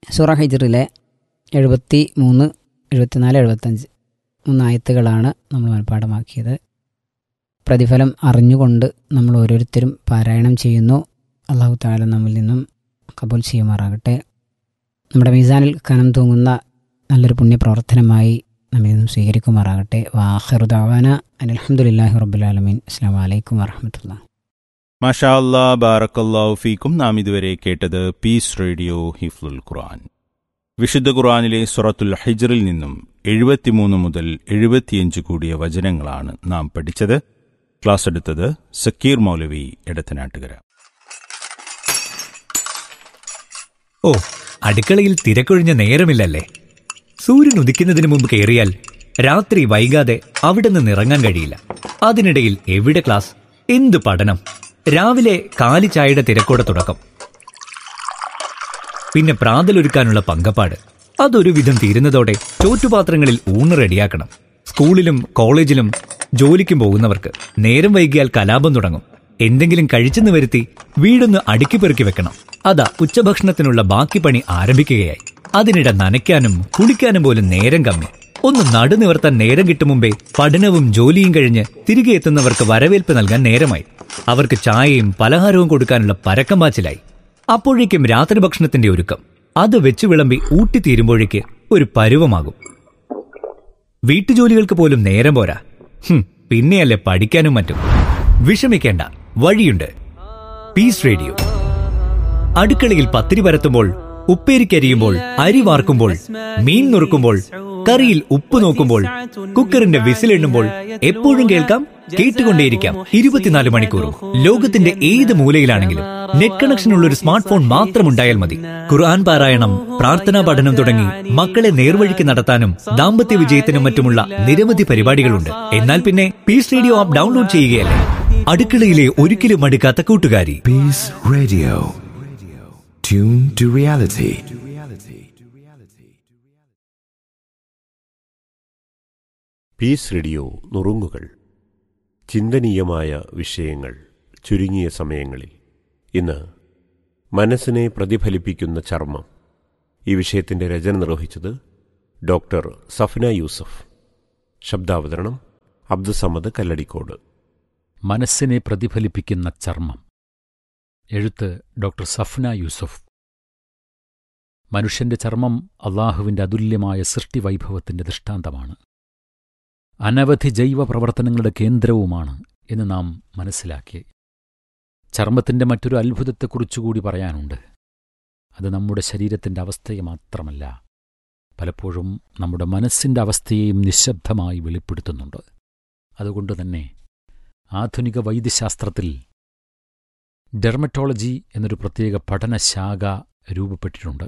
സൂറ ഹൈജറിലെ എഴുപത്തി മൂന്ന് എഴുപത്തിനാല് എഴുപത്തഞ്ച് മൂന്നായത്തുകളാണ് നമ്മൾ മനഃപ്പാഠമാക്കിയത് പ്രതിഫലം അറിഞ്ഞുകൊണ്ട് നമ്മൾ ഓരോരുത്തരും പാരായണം ചെയ്യുന്നു അള്ളാഹു താല നമ്മിൽ നിന്നും കബൂൽ ചെയ്യുമാറാകട്ടെ നമ്മുടെ മീസാനിൽ കനം തൂങ്ങുന്ന നല്ലൊരു പുണ്യപ്രവർത്തനമായി നമ്മിൽ നിന്നും സ്വീകരിക്കുമാറാകട്ടെ വാഹറുദാവാന അലഹമുല്ലാഹി റബ്ബുലാലമീൻ അസ്സാം വലൈക്കും വാഹമത്തുള്ള മാഷാ അല്ലാ ബാറക്കല്ലാഹു ഫീക്കും നാം ഇതുവരെ കേട്ടത് പീസ് റേഡിയോ ഹിഫ്ലുൽ ഖുർആൻ വിശുദ്ധ ഖുർആനിലെ സുറത്തുൽ ഹിജറിൽ നിന്നും എഴുപത്തിമൂന്ന് മുതൽ എഴുപത്തിയഞ്ച് കൂടിയ വചനങ്ങളാണ് നാം പഠിച്ചത് ക്ലാസ് എടുത്തത് സക്കീർ മൗലവി എടത്തനാട്ടുകര ഓ അടുക്കളയിൽ തിരക്കൊഴിഞ്ഞ നേരമില്ലല്ലേ സൂര്യൻ ഉദിക്കുന്നതിന് മുമ്പ് കയറിയാൽ രാത്രി വൈകാതെ അവിടെ നിന്ന് ഇറങ്ങാൻ കഴിയില്ല അതിനിടയിൽ എവിടെ ക്ലാസ് എന്ത് പഠനം രാവിലെ കാലി ചായയുടെ തിരക്കോടെ തുടക്കം പിന്നെ പ്രാതലൊരുക്കാനുള്ള പങ്കപ്പാട് അതൊരു വിധം തീരുന്നതോടെ ചോറ്റുപാത്രങ്ങളിൽ ഊണ് റെഡിയാക്കണം സ്കൂളിലും കോളേജിലും ജോലിക്കും പോകുന്നവർക്ക് നേരം വൈകിയാൽ കലാപം തുടങ്ങും എന്തെങ്കിലും കഴിച്ചെന്ന് വരുത്തി വീടൊന്ന് അടുക്കി പെറുക്കി വെക്കണം അതാ ഉച്ചഭക്ഷണത്തിനുള്ള ബാക്കി പണി ആരംഭിക്കുകയായി അതിനിടെ നനയ്ക്കാനും കുളിക്കാനും പോലും നേരം കമ്മി ഒന്ന് നടുനിവർത്താൻ നേരം കിട്ടും മുമ്പേ പഠനവും ജോലിയും കഴിഞ്ഞ് തിരികെ എത്തുന്നവർക്ക് വരവേൽപ്പ് നൽകാൻ നേരമായി അവർക്ക് ചായയും പലഹാരവും കൊടുക്കാനുള്ള പരക്കം പാച്ചിലായി അപ്പോഴേക്കും രാത്രി ഭക്ഷണത്തിന്റെ ഒരുക്കം അത് വെച്ച് വിളമ്പി ഊട്ടിത്തീരുമ്പോഴേക്ക് ഒരു പരുവമാകും വീട്ടുജോലികൾക്ക് പോലും നേരം പോരാ ഹും, പിന്നെയല്ലേ പഠിക്കാനും മറ്റും വിഷമിക്കേണ്ട വഴിയുണ്ട് പീസ് റേഡിയോ അടുക്കളയിൽ പത്തിരി പരത്തുമ്പോൾ ഉപ്പേരിക്കരിയുമ്പോൾ അരി വാർക്കുമ്പോൾ മീൻ നുറുക്കുമ്പോൾ കറിയിൽ ഉപ്പ് നോക്കുമ്പോൾ കുക്കറിന്റെ വിസിലെണ്ണുമ്പോൾ എപ്പോഴും കേൾക്കാം കേട്ടുകൊണ്ടേയിരിക്കാം ഇരുപത്തിനാല് മണിക്കൂറും ലോകത്തിന്റെ ഏത് മൂലയിലാണെങ്കിലും നെറ്റ് കണക്ഷൻ ഉള്ള ഒരു സ്മാർട്ട് ഫോൺ മാത്രം ഉണ്ടായാൽ മതി ഖുർആൻ പാരായണം പ്രാർത്ഥനാ പഠനം തുടങ്ങി മക്കളെ നേർവഴിക്ക് നടത്താനും ദാമ്പത്യ വിജയത്തിനും മറ്റുമുള്ള നിരവധി പരിപാടികളുണ്ട് എന്നാൽ പിന്നെ പീസ് റേഡിയോ ആപ്പ് ഡൗൺലോഡ് ചെയ്യുകയല്ലേ അടുക്കളയിലെ ഒരിക്കലും മടുക്കാത്ത കൂട്ടുകാരി Peace Radio. Tune to reality. Peace radio നുറുങ്ങുകൾ ചിന്തനീയമായ വിഷയങ്ങൾ ചുരുങ്ങിയ സമയങ്ങളിൽ ഇന്ന് മനസ്സിനെ പ്രതിഫലിപ്പിക്കുന്ന ചർമ്മം ഈ വിഷയത്തിന്റെ രചന നിർവഹിച്ചത് ഡോക്ടർ സഫ്ന യൂസഫ് ശബ്ദാവതരണം അബ്ദുസമ്മദ് കല്ലടിക്കോട് മനസ്സിനെ പ്രതിഫലിപ്പിക്കുന്ന ചർമ്മം എഴുത്ത് ഡോക്ടർ സഫ്ന യൂസഫ് മനുഷ്യന്റെ ചർമ്മം അള്ളാഹുവിന്റെ അതുല്യമായ സൃഷ്ടിവൈഭവത്തിന്റെ ദൃഷ്ടാന്തമാണ് അനവധി ജൈവ പ്രവർത്തനങ്ങളുടെ കേന്ദ്രവുമാണ് എന്ന് നാം മനസ്സിലാക്കി ചർമ്മത്തിന്റെ മറ്റൊരു അത്ഭുതത്തെക്കുറിച്ചുകൂടി പറയാനുണ്ട് അത് നമ്മുടെ ശരീരത്തിന്റെ അവസ്ഥയെ മാത്രമല്ല പലപ്പോഴും നമ്മുടെ മനസ്സിന്റെ അവസ്ഥയെയും നിശബ്ദമായി വെളിപ്പെടുത്തുന്നുണ്ട് അതുകൊണ്ട് തന്നെ ആധുനിക വൈദ്യശാസ്ത്രത്തിൽ ഡെർമറ്റോളജി എന്നൊരു പ്രത്യേക പഠനശാഖ രൂപപ്പെട്ടിട്ടുണ്ട്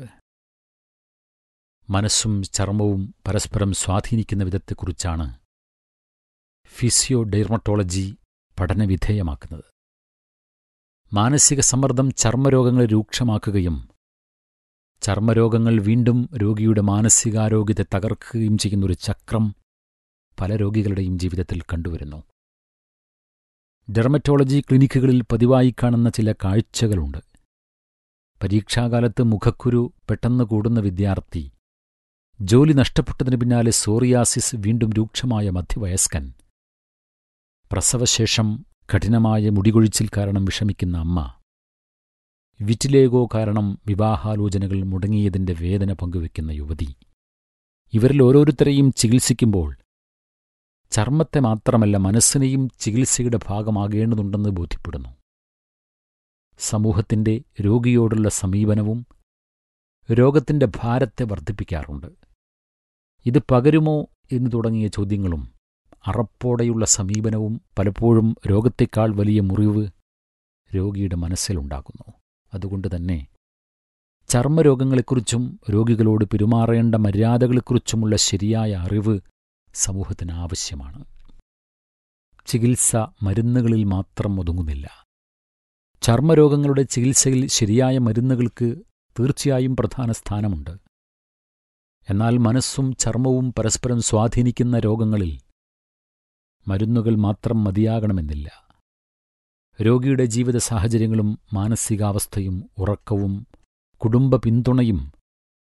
മനസ്സും ചർമ്മവും പരസ്പരം സ്വാധീനിക്കുന്ന വിധത്തെക്കുറിച്ചാണ് ഫിസിയോ ഡെർമറ്റോളജി പഠനവിധേയമാക്കുന്നത് മാനസിക സമ്മർദ്ദം ചർമ്മരോഗങ്ങളെ രൂക്ഷമാക്കുകയും ചർമ്മരോഗങ്ങൾ വീണ്ടും രോഗിയുടെ മാനസികാരോഗ്യത്തെ തകർക്കുകയും ചെയ്യുന്നൊരു ചക്രം പല രോഗികളുടെയും ജീവിതത്തിൽ കണ്ടുവരുന്നു ഡെർമറ്റോളജി ക്ലിനിക്കുകളിൽ പതിവായി കാണുന്ന ചില കാഴ്ചകളുണ്ട് പരീക്ഷാകാലത്ത് മുഖക്കുരു പെട്ടെന്ന് കൂടുന്ന വിദ്യാർത്ഥി ജോലി നഷ്ടപ്പെട്ടതിന് പിന്നാലെ സോറിയാസിസ് വീണ്ടും രൂക്ഷമായ മധ്യവയസ്കൻ പ്രസവശേഷം കഠിനമായ മുടികൊഴിച്ചിൽ കാരണം വിഷമിക്കുന്ന അമ്മ വിറ്റിലേഗോ കാരണം വിവാഹാലോചനകൾ മുടങ്ങിയതിന്റെ വേദന പങ്കുവെക്കുന്ന യുവതി ഇവരിൽ ഓരോരുത്തരെയും ചികിത്സിക്കുമ്പോൾ ചർമ്മത്തെ മാത്രമല്ല മനസ്സിനെയും ചികിത്സയുടെ ഭാഗമാകേണ്ടതുണ്ടെന്ന് ബോധ്യപ്പെടുന്നു സമൂഹത്തിന്റെ രോഗിയോടുള്ള സമീപനവും രോഗത്തിന്റെ ഭാരത്തെ വർദ്ധിപ്പിക്കാറുണ്ട് ഇത് പകരുമോ എന്നു തുടങ്ങിയ ചോദ്യങ്ങളും അറപ്പോടെയുള്ള സമീപനവും പലപ്പോഴും രോഗത്തെക്കാൾ വലിയ മുറിവ് രോഗിയുടെ മനസ്സിലുണ്ടാക്കുന്നു അതുകൊണ്ട് തന്നെ ചർമ്മരോഗങ്ങളെക്കുറിച്ചും രോഗികളോട് പെരുമാറേണ്ട മര്യാദകളെക്കുറിച്ചുമുള്ള ശരിയായ അറിവ് സമൂഹത്തിന് ആവശ്യമാണ് ചികിത്സ മരുന്നുകളിൽ മാത്രം ഒതുങ്ങുന്നില്ല ചർമ്മരോഗങ്ങളുടെ ചികിത്സയിൽ ശരിയായ മരുന്നുകൾക്ക് തീർച്ചയായും പ്രധാന സ്ഥാനമുണ്ട് എന്നാൽ മനസ്സും ചർമ്മവും പരസ്പരം സ്വാധീനിക്കുന്ന രോഗങ്ങളിൽ മരുന്നുകൾ മാത്രം മതിയാകണമെന്നില്ല രോഗിയുടെ ജീവിത സാഹചര്യങ്ങളും മാനസികാവസ്ഥയും ഉറക്കവും കുടുംബ പിന്തുണയും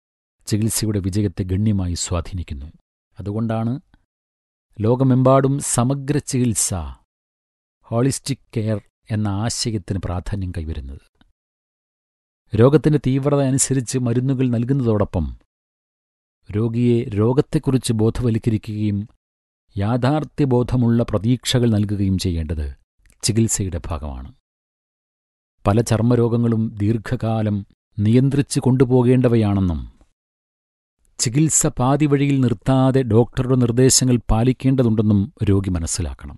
ചികിത്സയുടെ വിജയത്തെ ഗണ്യമായി സ്വാധീനിക്കുന്നു അതുകൊണ്ടാണ് ലോകമെമ്പാടും സമഗ്ര ചികിത്സ ഹോളിസ്റ്റിക് കെയർ എന്ന ആശയത്തിന് പ്രാധാന്യം കൈവരുന്നത് രോഗത്തിന്റെ തീവ്രത അനുസരിച്ച് മരുന്നുകൾ നൽകുന്നതോടൊപ്പം രോഗിയെ രോഗത്തെക്കുറിച്ച് ബോധവൽക്കരിക്കുകയും യാഥാർത്ഥ്യബോധമുള്ള പ്രതീക്ഷകൾ നൽകുകയും ചെയ്യേണ്ടത് ചികിത്സയുടെ ഭാഗമാണ് പല ചർമ്മരോഗങ്ങളും ദീർഘകാലം നിയന്ത്രിച്ചു കൊണ്ടുപോകേണ്ടവയാണെന്നും ചികിത്സ പാതി വഴിയിൽ നിർത്താതെ ഡോക്ടറുടെ നിർദ്ദേശങ്ങൾ പാലിക്കേണ്ടതുണ്ടെന്നും രോഗി മനസ്സിലാക്കണം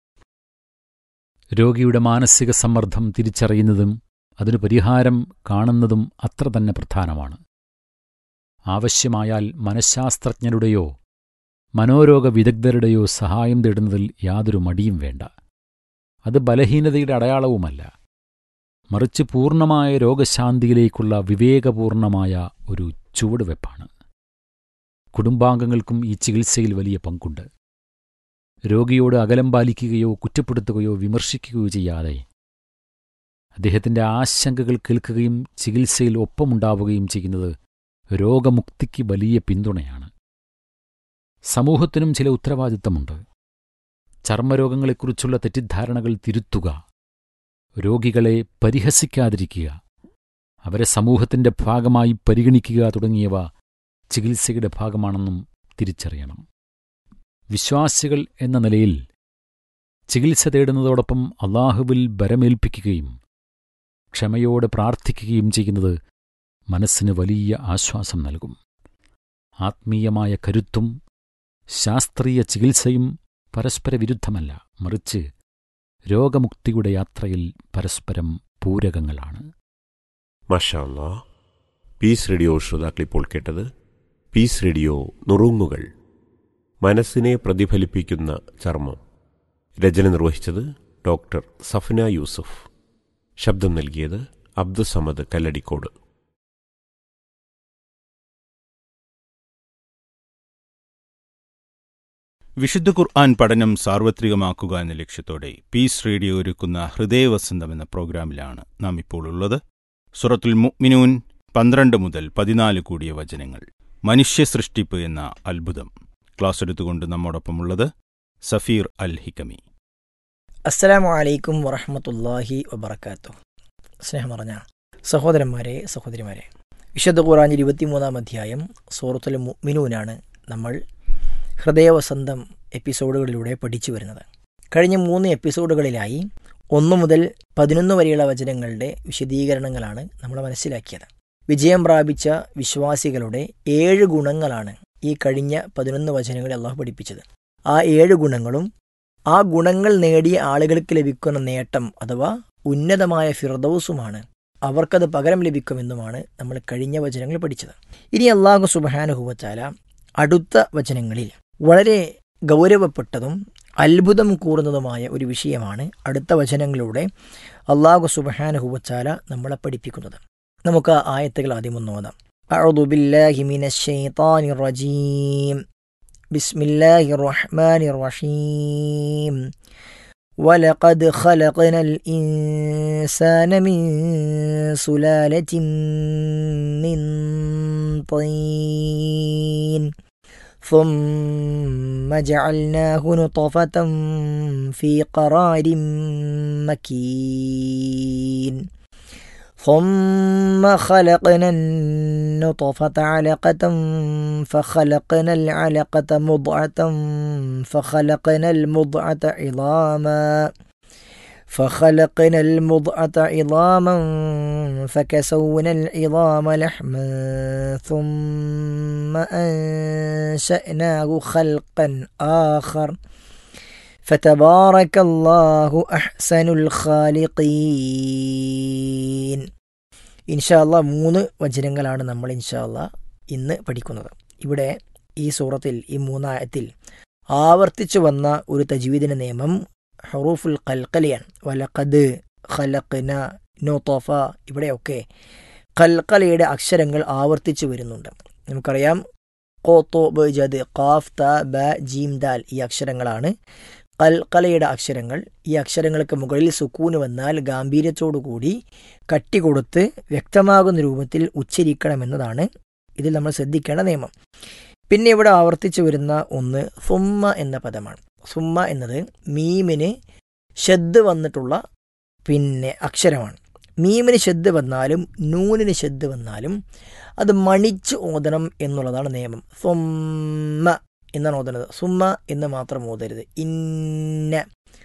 രോഗിയുടെ മാനസിക സമ്മർദ്ദം തിരിച്ചറിയുന്നതും അതിനു പരിഹാരം കാണുന്നതും അത്ര തന്നെ പ്രധാനമാണ് ആവശ്യമായാൽ മനഃശാസ്ത്രജ്ഞരുടെയോ മനോരോഗ വിദഗ്ധരുടെയോ സഹായം തേടുന്നതിൽ യാതൊരു മടിയും വേണ്ട അത് ബലഹീനതയുടെ അടയാളവുമല്ല മറിച്ച് പൂർണ്ണമായ രോഗശാന്തിയിലേക്കുള്ള വിവേകപൂർണമായ ഒരു ചുവടുവെപ്പാണ് കുടുംബാംഗങ്ങൾക്കും ഈ ചികിത്സയിൽ വലിയ പങ്കുണ്ട് രോഗിയോട് അകലം പാലിക്കുകയോ കുറ്റപ്പെടുത്തുകയോ വിമർശിക്കുകയോ ചെയ്യാതെ അദ്ദേഹത്തിന്റെ ആശങ്കകൾ കേൾക്കുകയും ചികിത്സയിൽ ഒപ്പമുണ്ടാവുകയും ചെയ്യുന്നത് രോഗമുക്തിക്ക് വലിയ പിന്തുണയാണ് സമൂഹത്തിനും ചില ഉത്തരവാദിത്തമുണ്ട് ചർമ്മരോഗങ്ങളെക്കുറിച്ചുള്ള തെറ്റിദ്ധാരണകൾ തിരുത്തുക രോഗികളെ പരിഹസിക്കാതിരിക്കുക അവരെ സമൂഹത്തിന്റെ ഭാഗമായി പരിഗണിക്കുക തുടങ്ങിയവ ചികിത്സയുടെ ഭാഗമാണെന്നും തിരിച്ചറിയണം വിശ്വാസികൾ എന്ന നിലയിൽ ചികിത്സ തേടുന്നതോടൊപ്പം അള്ളാഹുവിൽ ബരമേൽപ്പിക്കുകയും ക്ഷമയോടെ പ്രാർത്ഥിക്കുകയും ചെയ്യുന്നത് മനസ്സിന് വലിയ ആശ്വാസം നൽകും ആത്മീയമായ കരുത്തും ശാസ്ത്രീയ ചികിത്സയും പരസ്പര വിരുദ്ധമല്ല മറിച്ച് രോഗമുക്തിയുടെ യാത്രയിൽ പരസ്പരം പൂരകങ്ങളാണ് മഷാല്ലാ പീസ് റേഡിയോ ശ്രോതാക്കളിപ്പോൾ കേട്ടത് പീസ് റേഡിയോ നുറുങ്ങുകൾ മനസ്സിനെ പ്രതിഫലിപ്പിക്കുന്ന ചർമ്മം രചന നിർവഹിച്ചത് ഡോക്ടർ സഫ്ന യൂസുഫ് ശബ്ദം നൽകിയത് അബ്ദുസമദ് കല്ലടിക്കോട് വിശുദ്ധ ഖുർആൻ പഠനം സാർവത്രികമാക്കുക എന്ന ലക്ഷ്യത്തോടെ പീസ് റേഡിയോ ഒരുക്കുന്ന ഹൃദയവസന്തം എന്ന പ്രോഗ്രാമിലാണ് നാം ഇപ്പോൾ ഉള്ളത് സുറത്തുൽ മുഅ്മിനൂൻ പന്ത്രണ്ട് മുതൽ പതിനാല് കൂടിയ വചനങ്ങൾ മനുഷ്യ സൃഷ്ടിപ്പ് എന്ന അത്ഭുതം ക്ലാസ് എടുത്തുകൊണ്ട് നമ്മോടൊപ്പമുള്ളത് സഫീർ അൽ ഹിക്കമി അസ്സലാമു അലൈക്കും വറഹമത്തല്ലാഹി വബർക്കാത്തു സ്നേഹം പറഞ്ഞ സഹോദരന്മാരെ സഹോദരിമാരെ വിശുദ്ധ ഖുറാൻ ഇരുപത്തിമൂന്നാം അധ്യായം സൂറത്തുൽ മുഅ്മിനൂനാണ് നമ്മൾ ഹൃദയവസന്തം എപ്പിസോഡുകളിലൂടെ പഠിച്ചു വരുന്നത് കഴിഞ്ഞ മൂന്ന് എപ്പിസോഡുകളിലായി ഒന്നു മുതൽ പതിനൊന്ന് വരെയുള്ള വചനങ്ങളുടെ വിശദീകരണങ്ങളാണ് നമ്മൾ മനസ്സിലാക്കിയത് വിജയം പ്രാപിച്ച വിശ്വാസികളുടെ ഏഴ് ഗുണങ്ങളാണ് ഈ കഴിഞ്ഞ പതിനൊന്ന് വചനങ്ങളിൽ അള്ളാഹു പഠിപ്പിച്ചത് ആ ഏഴ് ഗുണങ്ങളും ആ ഗുണങ്ങൾ നേടിയ ആളുകൾക്ക് ലഭിക്കുന്ന നേട്ടം അഥവാ ഉന്നതമായ ഫിർദൌസുമാണ് അവർക്കത് പകരം ലഭിക്കുമെന്നുമാണ് നമ്മൾ കഴിഞ്ഞ വചനങ്ങൾ പഠിച്ചത് ഇനി അള്ളാഹു സുബാനുഹുവച്ചാല അടുത്ത വചനങ്ങളിൽ വളരെ ഗൗരവപ്പെട്ടതും അത്ഭുതം കൂറുന്നതുമായ ഒരു വിഷയമാണ് അടുത്ത വചനങ്ങളിലൂടെ അള്ളാഹു സുബഹാനുഹുവച്ചാല നമ്മളെ പഠിപ്പിക്കുന്നത് നമുക്ക് ആ ആയത്തുകൾ ആദ്യം ഒന്ന് നോക്കാം أعوذ بالله من الشيطان الرجيم بسم الله الرحمن الرحيم ولقد خلقنا الإنسان من سلالة من طين ثم جعلناه نطفة في قرار مكين ثم خلقنا النطفة علقة فخلقنا العلقة مضعة فخلقنا المضعة عظاما فخلقنا المضعة عظاما فكسونا العظام لحما ثم أنشأناه خلقا آخر فتبارك الله أحسن الخالقين ഇൻഷാല്ല മൂന്ന് വചനങ്ങളാണ് നമ്മൾ ഇൻഷാല്ല ഇന്ന് പഠിക്കുന്നത് ഇവിടെ ഈ സൂറത്തിൽ ഈ മൂന്നായത്തിൽ ആവർത്തിച്ചു വന്ന ഒരു തജ്വീദിന്റെ നിയമം ഹറൂഫുൽ കൽക്കലയാണ് വലഖദ് ഖലഖ്ന നോത്തോഫ ഇവിടെയൊക്കെ കൽക്കലയുടെ അക്ഷരങ്ങൾ ആവർത്തിച്ചു വരുന്നുണ്ട് നമുക്കറിയാം കോത്തോ ബ ജദ് ഖാഫ് ത ബ ജീം ദാൽ ഈ അക്ഷരങ്ങളാണ് കൽക്കലയുടെ അക്ഷരങ്ങൾ ഈ അക്ഷരങ്ങൾക്ക് മുകളിൽ സുക്കൂന് വന്നാൽ ഗാംഭീര്യത്തോടുകൂടി കട്ടി കൊടുത്ത് വ്യക്തമാകുന്ന രൂപത്തിൽ ഉച്ചരിക്കണമെന്നതാണ് ഇതിൽ നമ്മൾ ശ്രദ്ധിക്കേണ്ട നിയമം പിന്നെ ഇവിടെ ആവർത്തിച്ചു വരുന്ന ഒന്ന് സുമ്മ എന്ന പദമാണ് സുമ്മ എന്നത് മീമിന് ഷദ് വന്നിട്ടുള്ള പിന്നെ അക്ഷരമാണ് മീമിന് ഷദ് വന്നാലും നൂനിന് ഷദ് വന്നാലും അത് മണിച്ച് ഓതണം എന്നുള്ളതാണ് നിയമം സ്വമ്മ എന്നാണ് ഓതുന്നത് സുമ്മ എന്ന് മാത്രം ഓതരുത് ഇന്ന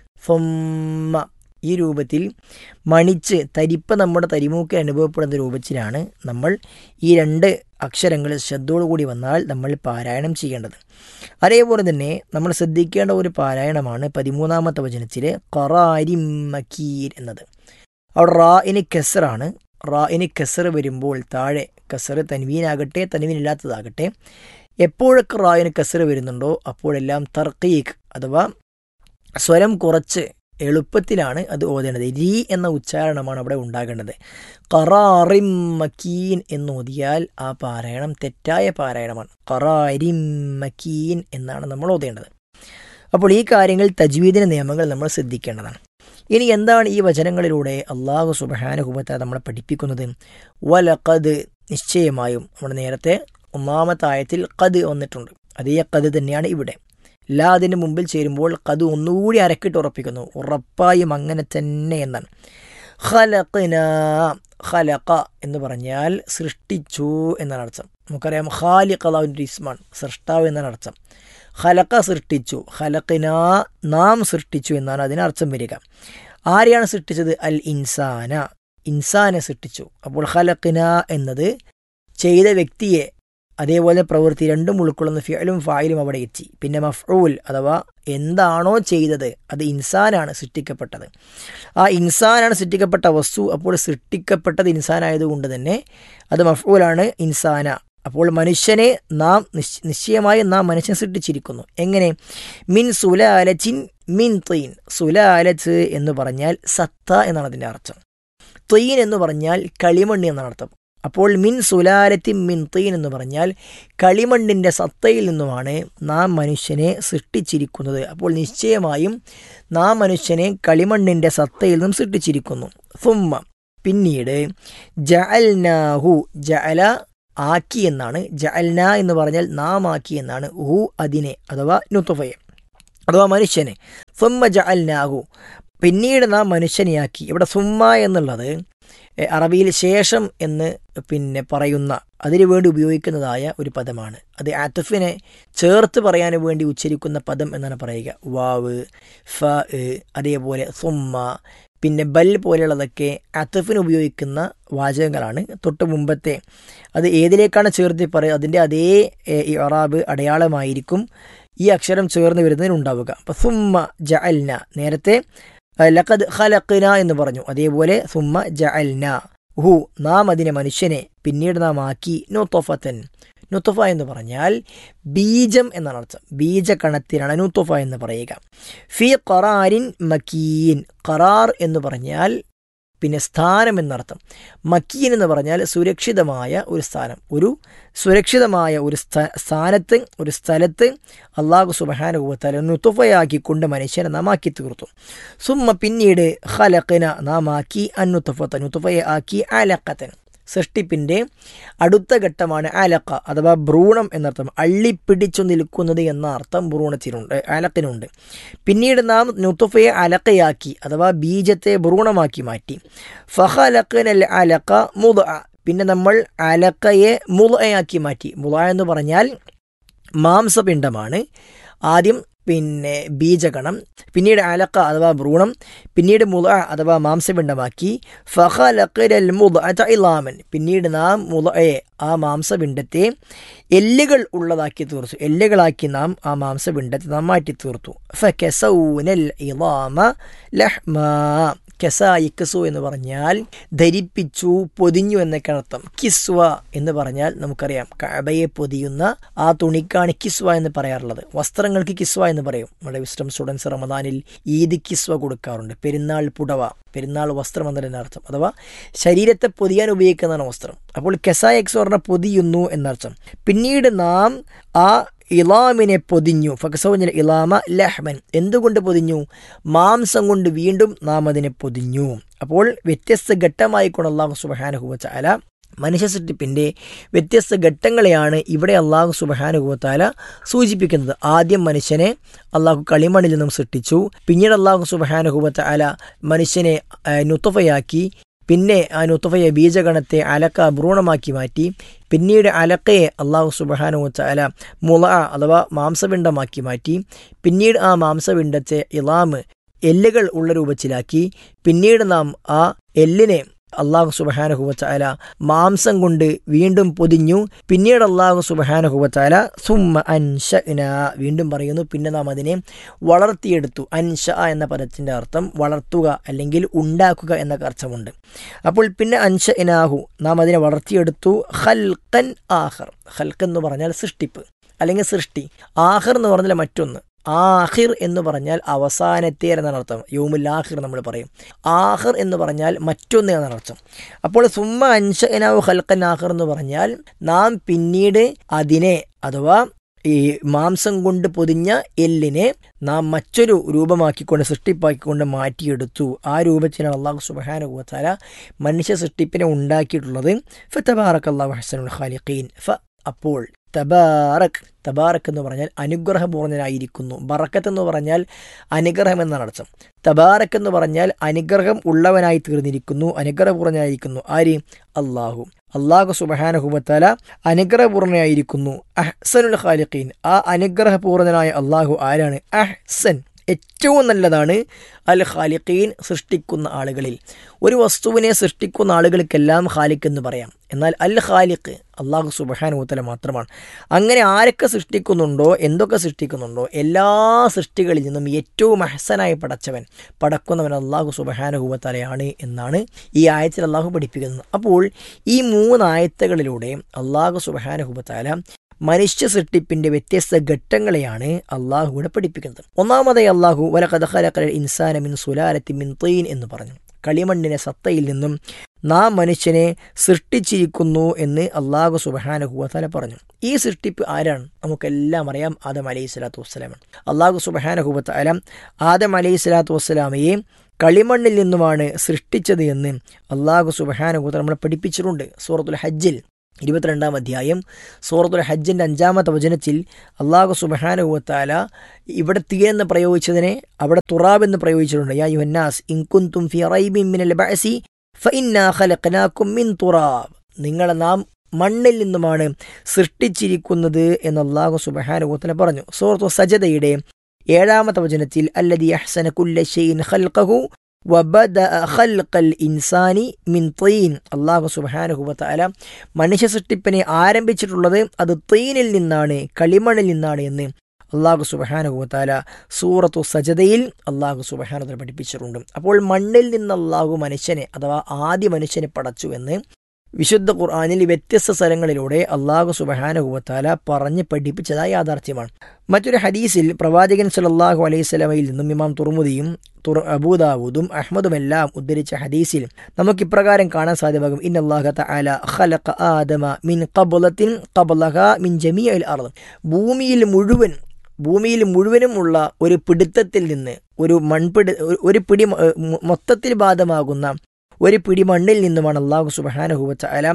സ്വമ്മ ഈ രൂപത്തിൽ മണിച്ച് തരിപ്പ് നമ്മുടെ തരിമൂക്കിൽ അനുഭവപ്പെടുന്ന രൂപത്തിലാണ് നമ്മൾ ഈ രണ്ട് അക്ഷരങ്ങൾ ശ്രദ്ധയോടുകൂടി വന്നാൽ നമ്മൾ പാരായണം ചെയ്യേണ്ടത് അതേപോലെ തന്നെ നമ്മൾ ശ്രദ്ധിക്കേണ്ട ഒരു പാരായണമാണ് പതിമൂന്നാമത്തെ വചനത്തിലെ ഖറാരിം മക്കീർ എന്നത് അവിടെ റാഇന് കെസറാണ് റാഇന് കെസർ വരുമ്പോൾ താഴെ കസർ തൻവീനാകട്ടെ തൻവീനില്ലാത്തതാകട്ടെ എപ്പോഴൊക്കെ റായിന് കസർ വരുന്നുണ്ടോ അപ്പോഴെല്ലാം തർക്കീഖ് അഥവാ സ്വരം കുറച്ച് എളുപ്പത്തിലാണ് അത് ഓതേണ്ടത് രീ എന്ന ഉച്ചാരണമാണ് അവിടെ ഉണ്ടാകേണ്ടത് കറാറിം മക്കീൻ എന്ന് ഓതിയാൽ ആ പാരായണം തെറ്റായ പാരായണമാണ് കറാരിം മക്കീൻ എന്നാണ് നമ്മൾ ഓതേണ്ടത് അപ്പോൾ ഈ കാര്യങ്ങൾ തജ്വീദിന്റെ നിയമങ്ങൾ നമ്മൾ ശ്രദ്ധിക്കേണ്ടതാണ് ഇനി എന്താണ് ഈ വചനങ്ങളിലൂടെ അള്ളാഹു സുബഹാനുഹുബത്ത നമ്മളെ പഠിപ്പിക്കുന്നത് വലഖദ് നിശ്ചയമായും നമ്മൾ നേരത്തെ ഒന്നാമത്തെ ആയത്തിൽ കത് വന്നിട്ടുണ്ട് അതേ കത് തന്നെയാണ് ഇവിടെ ലാ അതിന് മുമ്പിൽ ചേരുമ്പോൾ കത് ഒന്നുകൂടി അരക്കിട്ട് ഉറപ്പിക്കുന്നു ഉറപ്പായും അങ്ങനെ തന്നെ എന്നാണ് ഖലഖന ഖലഖ എന്ന് പറഞ്ഞാൽ സൃഷ്ടിച്ചു എന്നാണ് അർത്ഥം നമുക്കറിയാം ഖാലിഖ് അള്ളാഹുവിൻ്റെ ഇസ്മാണ് സൃഷ്ടാവ് എന്നാണ് അർത്ഥം ഖലഖ സൃഷ്ടിച്ചു ഖലഖിന നാം സൃഷ്ടിച്ചു എന്നാണ് അതിനർത്ഥം വരിക ആരെയാണ് സൃഷ്ടിച്ചത് അൽ ഇൻസാന ഇൻസാനെ സൃഷ്ടിച്ചു അപ്പോൾ ഖലഖിന എന്നത് ചെയ്ത വ്യക്തിയെ അതേപോലെ പ്രവൃത്തി രണ്ടും ഉൾക്കൊള്ളുന്ന ഫിയലും ഫായിലും അവിടെ എത്തി പിന്നെ മഫ്ഊൽ അഥവാ എന്താണോ ചെയ്തത് അത് ഇൻസാനാണ് സൃഷ്ടിക്കപ്പെട്ടത് ആ ഇൻസാനാണ് സൃഷ്ടിക്കപ്പെട്ട വസ്തു അപ്പോൾ സൃഷ്ടിക്കപ്പെട്ടത് ഇൻസാനായതുകൊണ്ട് തന്നെ അത് മഫ്ഊലാണ് ഇൻസാന അപ്പോൾ മനുഷ്യനെ നാം നിശ്ചയമായി നാം മനുഷ്യൻ സൃഷ്ടിച്ചിരിക്കുന്നു എങ്ങനെ മിൻ സുലാലച്ചിൻ മിൻ തീൻ സുലാലച്ച് എന്ന് പറഞ്ഞാൽ സത്ത എന്നാണ് അതിൻ്റെ അർത്ഥം തീൻ എന്ന് പറഞ്ഞാൽ കളിമണ്ണ് എന്നാണ് അർത്ഥം അപ്പോൾ മിൻ സുലാലത്തി മിൻ തീൻ എന്ന് പറഞ്ഞാൽ കളിമണ്ണിൻ്റെ സത്തയിൽ നിന്നുമാണ് നാം മനുഷ്യനെ സൃഷ്ടിച്ചിരിക്കുന്നത് അപ്പോൾ നിശ്ചയമായും നാം മനുഷ്യനെ കളിമണ്ണിൻ്റെ സത്തയിൽ നിന്നും സൃഷ്ടിച്ചിരിക്കുന്നു ഫുമ്മ പിന്നീട് ജഅൽനാഹു ജഅല ആക്കി എന്നാണ് ജഅൽന എന്ന് പറഞ്ഞാൽ നാം ആക്കി എന്നാണ് ഹു അതിനെ അഥവാ നുത്തുഫയെ അഥവാ മനുഷ്യനെ സുമ്മ ജഅൽനാഹു പിന്നീട് നാം മനുഷ്യനെയാക്കി ഇവിടെ സുമ്മ എന്നുള്ളത് അറബിയിൽ ശേഷം എന്ന് പിന്നെ പറയുന്ന അതിനു വേണ്ടി ഉപയോഗിക്കുന്നതായ ഒരു പദമാണ് അത് ആത്തഫിനെ ചേർത്ത് പറയാൻ വേണ്ടി ഉച്ചരിക്കുന്ന പദം എന്നാണ് പറയുക വാവ് ഫ അതേപോലെ സുമ്മ പിന്നെ ബൽ പോലെയുള്ളതൊക്കെ അത്തഫിന് ഉപയോഗിക്കുന്ന വാചകങ്ങളാണ് തൊട്ട് മുമ്പത്തെ അത് ഏതിലേക്കാണ് ചേർത്ത് പറയുക അതിൻ്റെ അതേ ഇറാബ് അടയാളമായിരിക്കും ഈ അക്ഷരം ചേർന്ന് വരുന്നതിനുണ്ടാവുക അപ്പം സുമ്മ ജഅൽന നേരത്തെ ലഖദ് ഖലഖ്ന എന്ന് പറഞ്ഞു അതേപോലെ സുമ്മ ജഅൽന ഹു നാം അതിനെ മനുഷ്യനെ പിന്നീട് നാം ആക്കി നുത്തൊഫത്തൻ നുത്തുഫ എന്ന് പറഞ്ഞാൽ ബീജം എന്നാണ് അർത്ഥം ബീജകണത്തിനാണ് നുത്തുഫ എന്ന് പറയുക ഫി ഖറാരിൻ മക്കീൻ ഖറാർ എന്ന് പറഞ്ഞാൽ പിന്നെ സ്ഥാനം എന്നർത്ഥം മക്കീൻ എന്ന് പറഞ്ഞാൽ സുരക്ഷിതമായ ഒരു സ്ഥാനം ഒരു സുരക്ഷിതമായ ഒരു സ്ഥാനത്ത് ഒരു സ്ഥലത്ത് അള്ളാഹു സുബഹാനുഭവത്താൽ നുത്തുഫയാക്കിക്കൊണ്ട് മനുഷ്യനെ നാം ആക്കി തീർത്തു സുമ്മ പിന്നീട് ഹലഖിന നാം ആക്കി അന്നുത്തുഫത്ത നുത്തുഫയെ ആക്കി അലക്കത്തൻ സൃഷ്ടിപ്പിൻ്റെ അടുത്ത ഘട്ടമാണ് അലക്ക അഥവാ ഭ്രൂണം എന്നർത്ഥം അള്ളിപ്പിടിച്ചു നിൽക്കുന്നത് എന്ന അർത്ഥം ഭ്രൂണത്തിനുണ്ട് അലക്കിനുണ്ട് പിന്നീട് നാം നുത്തുഫയെ അലക്കയാക്കി അഥവാ ബീജത്തെ ഭ്രൂണമാക്കി മാറ്റി ഫഹലക്കനൽ അലക്ക മുത പിന്നെ നമ്മൾ അലക്കയെ മുളയാക്കി മാറ്റി മുള എന്ന് പറഞ്ഞാൽ മാംസപിണ്ഡമാണ് ആദ്യം പിന്നെ ബീജകണം പിന്നീട് അലക്ക അഥവാ ഭ്രൂണം പിന്നീട് മുള അഥവാ മാംസപിണ്ഡമാക്കി ഫഹലക്കരൽ മുള ഇലാമൻ പിന്നീട് നാം മുളയെ ആ മാംസപിണ്ഡത്തെ എല്ലുകൾ ഉള്ളതാക്കി തീർത്തു എല്ലുകളാക്കി നാം ആ മാംസപിണ്ഡത്തെ നാം മാറ്റി തീർത്തു ഫെസൗനൽ ഇലാമ ലഹ്മ കെസായി കിസു എന്ന് പറഞ്ഞാൽ ധരിപ്പിച്ചു പൊതിഞ്ഞു എന്നൊക്കെ അർത്ഥം കിസ്വ എന്ന് പറഞ്ഞാൽ നമുക്കറിയാം കഅബയെ പൊതിയുന്ന ആ തുണിക്കാണ് കിസ്വ എന്ന് പറയാറുള്ളത് വസ്ത്രങ്ങൾക്ക് കിസ്വ എന്ന് പറയും നമ്മുടെ വിസ്റ്റം സ്റ്റുഡൻസ് റമദാനിൽ ഈദ് കിസ്വ കൊടുക്കാറുണ്ട് പെരുന്നാൾ പുടവ പെരുന്നാൾ വസ്ത്രം എന്നതിൻ്റെ അർത്ഥം അഥവാ ശരീരത്തെ പൊതിയാൻ ഉപയോഗിക്കുന്നതാണ് വസ്ത്രം അപ്പോൾ കെസായ എക്സ് പറഞ്ഞ പൊതിയുന്നു എന്നർത്ഥം പിന്നീട് നാം ആ ഇലാമിനെ പൊതിഞ്ഞു ഫക്സൗഞ്ഞൽ ഇലാമ ലഹ്മൻ എന്തുകൊണ്ട് പൊതിഞ്ഞു മാംസം കൊണ്ട് വീണ്ടും നാം അതിനെ പൊതിഞ്ഞു അപ്പോൾ വ്യത്യസ്ത ഘട്ടമായിക്കൊണ്ട് അള്ളാഹു സുബഹാനുഹുവ ചാല മനുഷ്യ സൃഷ്ടിപ്പിൻ്റെ വ്യത്യസ്ത ഘട്ടങ്ങളെയാണ് ഇവിടെ അള്ളാഹു സുബഹാനുഭവത്താല സൂചിപ്പിക്കുന്നത് ആദ്യം മനുഷ്യനെ അള്ളാഹു കളിമണ്ണിൽ നിന്നും സൃഷ്ടിച്ചു പിന്നീട് അള്ളാഹു സുബഹാനുഭവത്താല മനുഷ്യനെ ആ, നുത്തഫയാക്കി പിന്നെ ആ നുത്തഫയെ ബീജഗണത്തെ അലക്ക ഭ്രൂണമാക്കി മാറ്റി പിന്നീട് അലക്കയെ അള്ളാഹു സുബഹാനുവല മുള അഥവാ മാംസപിണ്ഡമാക്കി മാറ്റി പിന്നീട് ആ മാംസപിണ്ഡത്തെ ഇലാമ് എല്ലുകൾ ഉള്ള രൂപത്തിലാക്കി പിന്നീട് നാം ആ എല്ലിനെ അള്ളാഹു സുബഹാനുഹുവച്ചാല മാംസം കൊണ്ട് വീണ്ടും പൊതിഞ്ഞു പിന്നീട് അള്ളാഹു സുബഹാനുഹുവച്ചാല സുമ്മ അൻഷ വീണ്ടും പറയുന്നു പിന്നെ നാം അതിനെ വളർത്തിയെടുത്തു അൻഷ എന്ന പദത്തിൻ്റെ അർത്ഥം വളർത്തുക അല്ലെങ്കിൽ ഉണ്ടാക്കുക എന്നൊക്കെ അർത്ഥമുണ്ട് അപ്പോൾ പിന്നെ അൻഷ ഇനാഹു നാം അതിനെ വളർത്തിയെടുത്തു ഹൽക്കൻ ആഹർ ഹൽക്ക് എന്ന് പറഞ്ഞാൽ സൃഷ്ടിപ്പ് അല്ലെങ്കിൽ സൃഷ്ടി ആഹർ എന്ന് പറഞ്ഞാൽ മറ്റൊന്ന് ആഹിർ എന്ന് പറഞ്ഞാൽ അവസാനത്തെ എന്നാണ് അർത്ഥം യോമുൽ ആഹിർ നമ്മൾ പറയും ആഹിർ എന്ന് പറഞ്ഞാൽ മറ്റൊന്ന് എന്നാണ് അർത്ഥം അപ്പോൾ സുമ്മ അൻഷ ഇനാഹു ഹൽക്കൻ ആഹിർ എന്ന് പറഞ്ഞാൽ നാം പിന്നീട് അതിനെ അഥവാ ഈ മാംസം കൊണ്ട് പൊതിഞ്ഞ എല്ലിനെ നാം മറ്റൊരു രൂപമാക്കിക്കൊണ്ട് സൃഷ്ടിപ്പാക്കിക്കൊണ്ട് മാറ്റിയെടുത്തു ആ രൂപത്തിലാണ് അള്ളാഹു സുബാനുഭവത്താല മനുഷ്യ സൃഷ്ടിപ്പിനെ ഉണ്ടാക്കിയിട്ടുള്ളത് ഫ തബാറക് അള്ളാഹു ഹസനുൽ ഖാലിഖീൻ ഫ അപ്പോൾ തബാറക് തബാറക് എന്ന് പറഞ്ഞാൽ അനുഗ്രഹപൂർണ്ണനായിരിക്കുന്നു ബറക്കത്ത് എന്ന് പറഞ്ഞാൽ അനുഗ്രഹം എന്നാണ് അർത്ഥം തബാറക് എന്ന് പറഞ്ഞാൽ അനുഗ്രഹം ഉള്ളവനായി തീർന്നിരിക്കുന്നു അനുഗ്രഹപൂർണ്ണനായിരിക്കുന്നു ആര് അള്ളാഹു അള്ളാഹു സുബഹാനഹുബത്തല അനുഗ്രഹപൂർണ്ണനായിരിക്കുന്നു അഹ്സനുൽ ഖാലിഖീൻ ആ അനുഗ്രഹപൂർണ്ണനായ അള്ളാഹു ആരാണ് അഹ്സൻ ഏറ്റവും നല്ലതാണ് അൽ ഖാലിഖീൻ സൃഷ്ടിക്കുന്ന ആളുകളിൽ ഒരു വസ്തുവിനെ സൃഷ്ടിക്കുന്ന ആളുകൾക്കെല്ലാം ഖാലിഖ് എന്ന് പറയാം എന്നാൽ അൽ ഖാലിഖ് അള്ളാഹു സുബഹാനുത്തല മാത്രമാണ് അങ്ങനെ ആരൊക്കെ സൃഷ്ടിക്കുന്നുണ്ടോ എന്തൊക്കെ സൃഷ്ടിക്കുന്നുണ്ടോ എല്ലാ സൃഷ്ടികളിൽ നിന്നും ഏറ്റവും അഹസനായി പടച്ചവൻ പടക്കുന്നവൻ അള്ളാഹു സുബഹാനുഹൂവത്തലയാണ് എന്നാണ് ഈ ആയത്തിൽ അള്ളാഹു പഠിപ്പിക്കുന്നത് അപ്പോൾ ഈ മൂന്ന് ആയത്തുകളിലൂടെ അള്ളാഹു സുബഹാനുഹൂവത്തല മനുഷ്യ സൃഷ്ടിപ്പിന്റെ വ്യത്യസ്ത ഘട്ടങ്ങളെയാണ് അള്ളാഹു ഇവിടെ പഠിപ്പിക്കുന്നത് ഒന്നാമതായി അള്ളാഹു വലകഥലക്കൽ ഇൻസാന മിൻ സുലാലത്തി മിൻ തീൻ എന്ന് പറഞ്ഞു കളിമണ്ണിനെ സത്തയിൽ നിന്നും നാം മനുഷ്യനെ സൃഷ്ടിച്ചിരിക്കുന്നു എന്ന് അള്ളാഹു സുബഹാനഹുവല പറഞ്ഞു ഈ സൃഷ്ടിപ്പ് ആരാണ് നമുക്കെല്ലാം അറിയാം ആദം അലൈഹി സ്വലാത്തു വസ്സലാമാണ് അള്ളാഹു സുബഹാനഹുബത്ത് അലം ആദം അലൈഹി സ്വലാത്തു വസ്സലാമയെ കളിമണ്ണിൽ നിന്നുമാണ് സൃഷ്ടിച്ചത് എന്ന് അള്ളാഹു സുബഹാനഹുബത്ത് നമ്മളെ പഠിപ്പിച്ചിട്ടുണ്ട് സൂറത്തുൽ ഹജ്ജിൽ ഇരുപത്തിരണ്ടാം അധ്യായം സൂറത്തുൽ ഹജ്ജിൻ്റെ അഞ്ചാമത്തെ വചനത്തിൽ അള്ളാഹു സുബഹാനുവത്താല ഇവിടെ തീരെന്ന് പ്രയോഗിച്ചതിനെ അവിടെ തുറാബ് എന്ന് പ്രയോഗിച്ചിട്ടുണ്ട് യാ യുഹന്നാസ് ഇൻകുന്തും ഫി റൈബിൻ മിനൽ ബഅസി ഫഇന്നാ ഖലഖനാകും മിൻ തുറാബ് നിങ്ങളെ നാം മണ്ണിൽ നിന്നുമാണ് സൃഷ്ടിച്ചിരിക്കുന്നത് എന്ന് അള്ളാഹു സുബഹാനുവത്തല പറഞ്ഞു സൂറത്തു സജദയുടെ ഏഴാമത്തെ വചനത്തിൽ അല്ലദി അഹ്സന കുല്ല ഷൈഇൻ ഖൽഖഹു വബദ ഖൽഖൽ ഇൻസാനി മിൻ തീൻ അള്ളാഹു സുബ്ഹാനഹു വതആല മനുഷ്യ സൃഷ്ടിപ്പിനെ ആരംഭിച്ചിട്ടുള്ളത് അത് തീനിൽ നിന്നാണ് കളിമണ്ണിൽ നിന്നാണ് എന്ന് അള്ളാഹു സുബഹാനഹു വതആല സൂറത്തു സജദയിൽ അള്ളാഹു സുബഹാനത പഠിപ്പിച്ചിട്ടുണ്ട് അപ്പോൾ മണ്ണിൽ നിന്ന് അള്ളാഹു മനുഷ്യനെ അഥവാ ആദ്യ മനുഷ്യനെ പടച്ചു എന്ന് വിശുദ്ധ ഖുർആാനിൽ വ്യത്യസ്ത സ്ഥലങ്ങളിലൂടെ അള്ളാഹു സുബഹാനഹുവത്താല പറഞ്ഞ് പഠിപ്പിച്ചതായ യാഥാർത്ഥ്യമാണ് മറ്റൊരു ഹദീസിൽ പ്രവാചകൻ സല്ലല്ലാഹു അലൈഹി സ്വലമയിൽ നിന്നും ഇമാം തുറമുദിയും തുർ അബൂദാവൂദും അഹമ്മദുമെല്ലാം ഉദ്ധരിച്ച ഹദീസിൽ നമുക്ക് ഇപ്രകാരം കാണാൻ സാധ്യമാകും ഇൻ അള്ളാഹ തആല ഖലഖ ആദമ മിൻ ഖബ്ലത്തിൻ ഖബ്ലഹ മിൻ ജമീഅൽ അർദ് ഭൂമിയിൽ മുഴുവൻ ഭൂമിയിൽ മുഴുവനുമുള്ള ഒരു പിടുത്തത്തിൽ നിന്ന് ഒരു മൺപിടി ഒരു പിടി മൊത്തത്തിൽ ബാധമാകുന്ന ഒരു പിടി മണ്ണിൽ നിന്നുമാണ് അള്ളാഹു സുബഹാനഹുവച്ച അല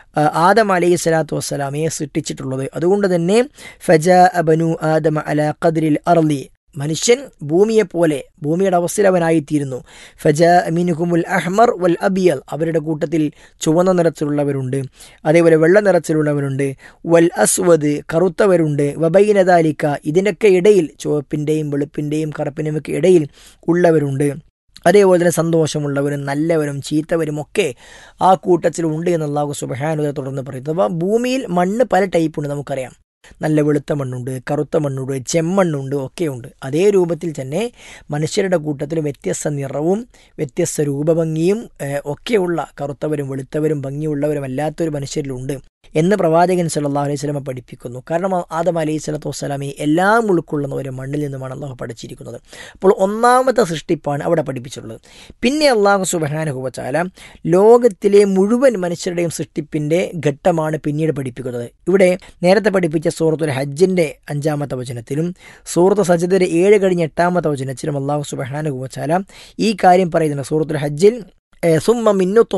ആദം അലൈഹി സ്വലാത്തു വസ്സലാമയെ സൃഷ്ടിച്ചിട്ടുള്ളത് അതുകൊണ്ട് തന്നെ ഫജ അബനു ആദമ അല ഖദ്രിൽ അർലി മനുഷ്യൻ ഭൂമിയെപ്പോലെ ഭൂമിയുടെ അവസ്ഥയിലവനായിത്തീരുന്നു ഫജ മിനുഹുമുൽ അഹ്മർ വൽ അബിയൽ അവരുടെ കൂട്ടത്തിൽ ചുവന്ന നിറത്തിലുള്ളവരുണ്ട് അതേപോലെ വെള്ള നിറത്തിലുള്ളവരുണ്ട് വൽ അസ്വദ് കറുത്തവരുണ്ട് വബൈനദാലിക്ക ഇതിനൊക്കെ ഇടയിൽ ചുവപ്പിൻ്റെയും വെളുപ്പിൻ്റെയും കറുപ്പിനുമൊക്കെ ഇടയിൽ ഉള്ളവരുണ്ട് അതേപോലെ തന്നെ സന്തോഷമുള്ളവരും നല്ലവരും ചീത്തവരും ഒക്കെ ആ കൂട്ടത്തിൽ ഉണ്ട് എന്ന് അള്ളാഹു സുബഹാനുദ തുടർന്ന് പറയുന്നത് അപ്പോൾ ഭൂമിയിൽ മണ്ണ് പല ടൈപ്പുണ്ട് നമുക്കറിയാം നല്ല വെളുത്ത മണ്ണുണ്ട് കറുത്ത മണ്ണുണ്ട് ചെമ്മണ്ണുണ്ട് ഒക്കെയുണ്ട് അതേ രൂപത്തിൽ തന്നെ മനുഷ്യരുടെ കൂട്ടത്തിൽ വ്യത്യസ്ത നിറവും വ്യത്യസ്ത രൂപഭംഗിയും ഒക്കെയുള്ള കറുത്തവരും വെളുത്തവരും ഭംഗിയുള്ളവരും അല്ലാത്തൊരു മനുഷ്യരിലുണ്ട് എന്ന് പ്രവാചകൻ സല്ലല്ലാഹു അലൈഹി സ്വലമ പഠിപ്പിക്കുന്നു കാരണം ആദം അലൈഹി സ്വലത്തു വസ്സലാമി എല്ലാം ഉൾക്കൊള്ളുന്ന ഒരു മണ്ണിൽ നിന്നുമാണ് അള്ളാഹു പഠിച്ചിരിക്കുന്നത് അപ്പോൾ ഒന്നാമത്തെ സൃഷ്ടിപ്പാണ് അവിടെ പഠിപ്പിച്ചിട്ടുള്ളത് പിന്നെ അള്ളാഹു സുബഹാനുഹുവച്ചാല ലോകത്തിലെ മുഴുവൻ മനുഷ്യരുടെയും സൃഷ്ടിപ്പിൻ്റെ ഘട്ടമാണ് പിന്നീട് പഠിപ്പിക്കുന്നത് ഇവിടെ നേരത്തെ പഠിപ്പിച്ച സൂറത്തുൽ ഹജ്ജിൻ്റെ അഞ്ചാമത്തെ വചനത്തിലും സൂറത്ത് സജിദയുടെ ഏഴ് കഴിഞ്ഞ എട്ടാമത്തെ വചനത്തിലും അള്ളാഹു സുബഹാനുഹുവച്ചാല ഈ കാര്യം പറയുന്നുണ്ട് സൂറത്തുൽ ഹജ്ജിൽ സുമ്മ മിന്നുത്തുഫ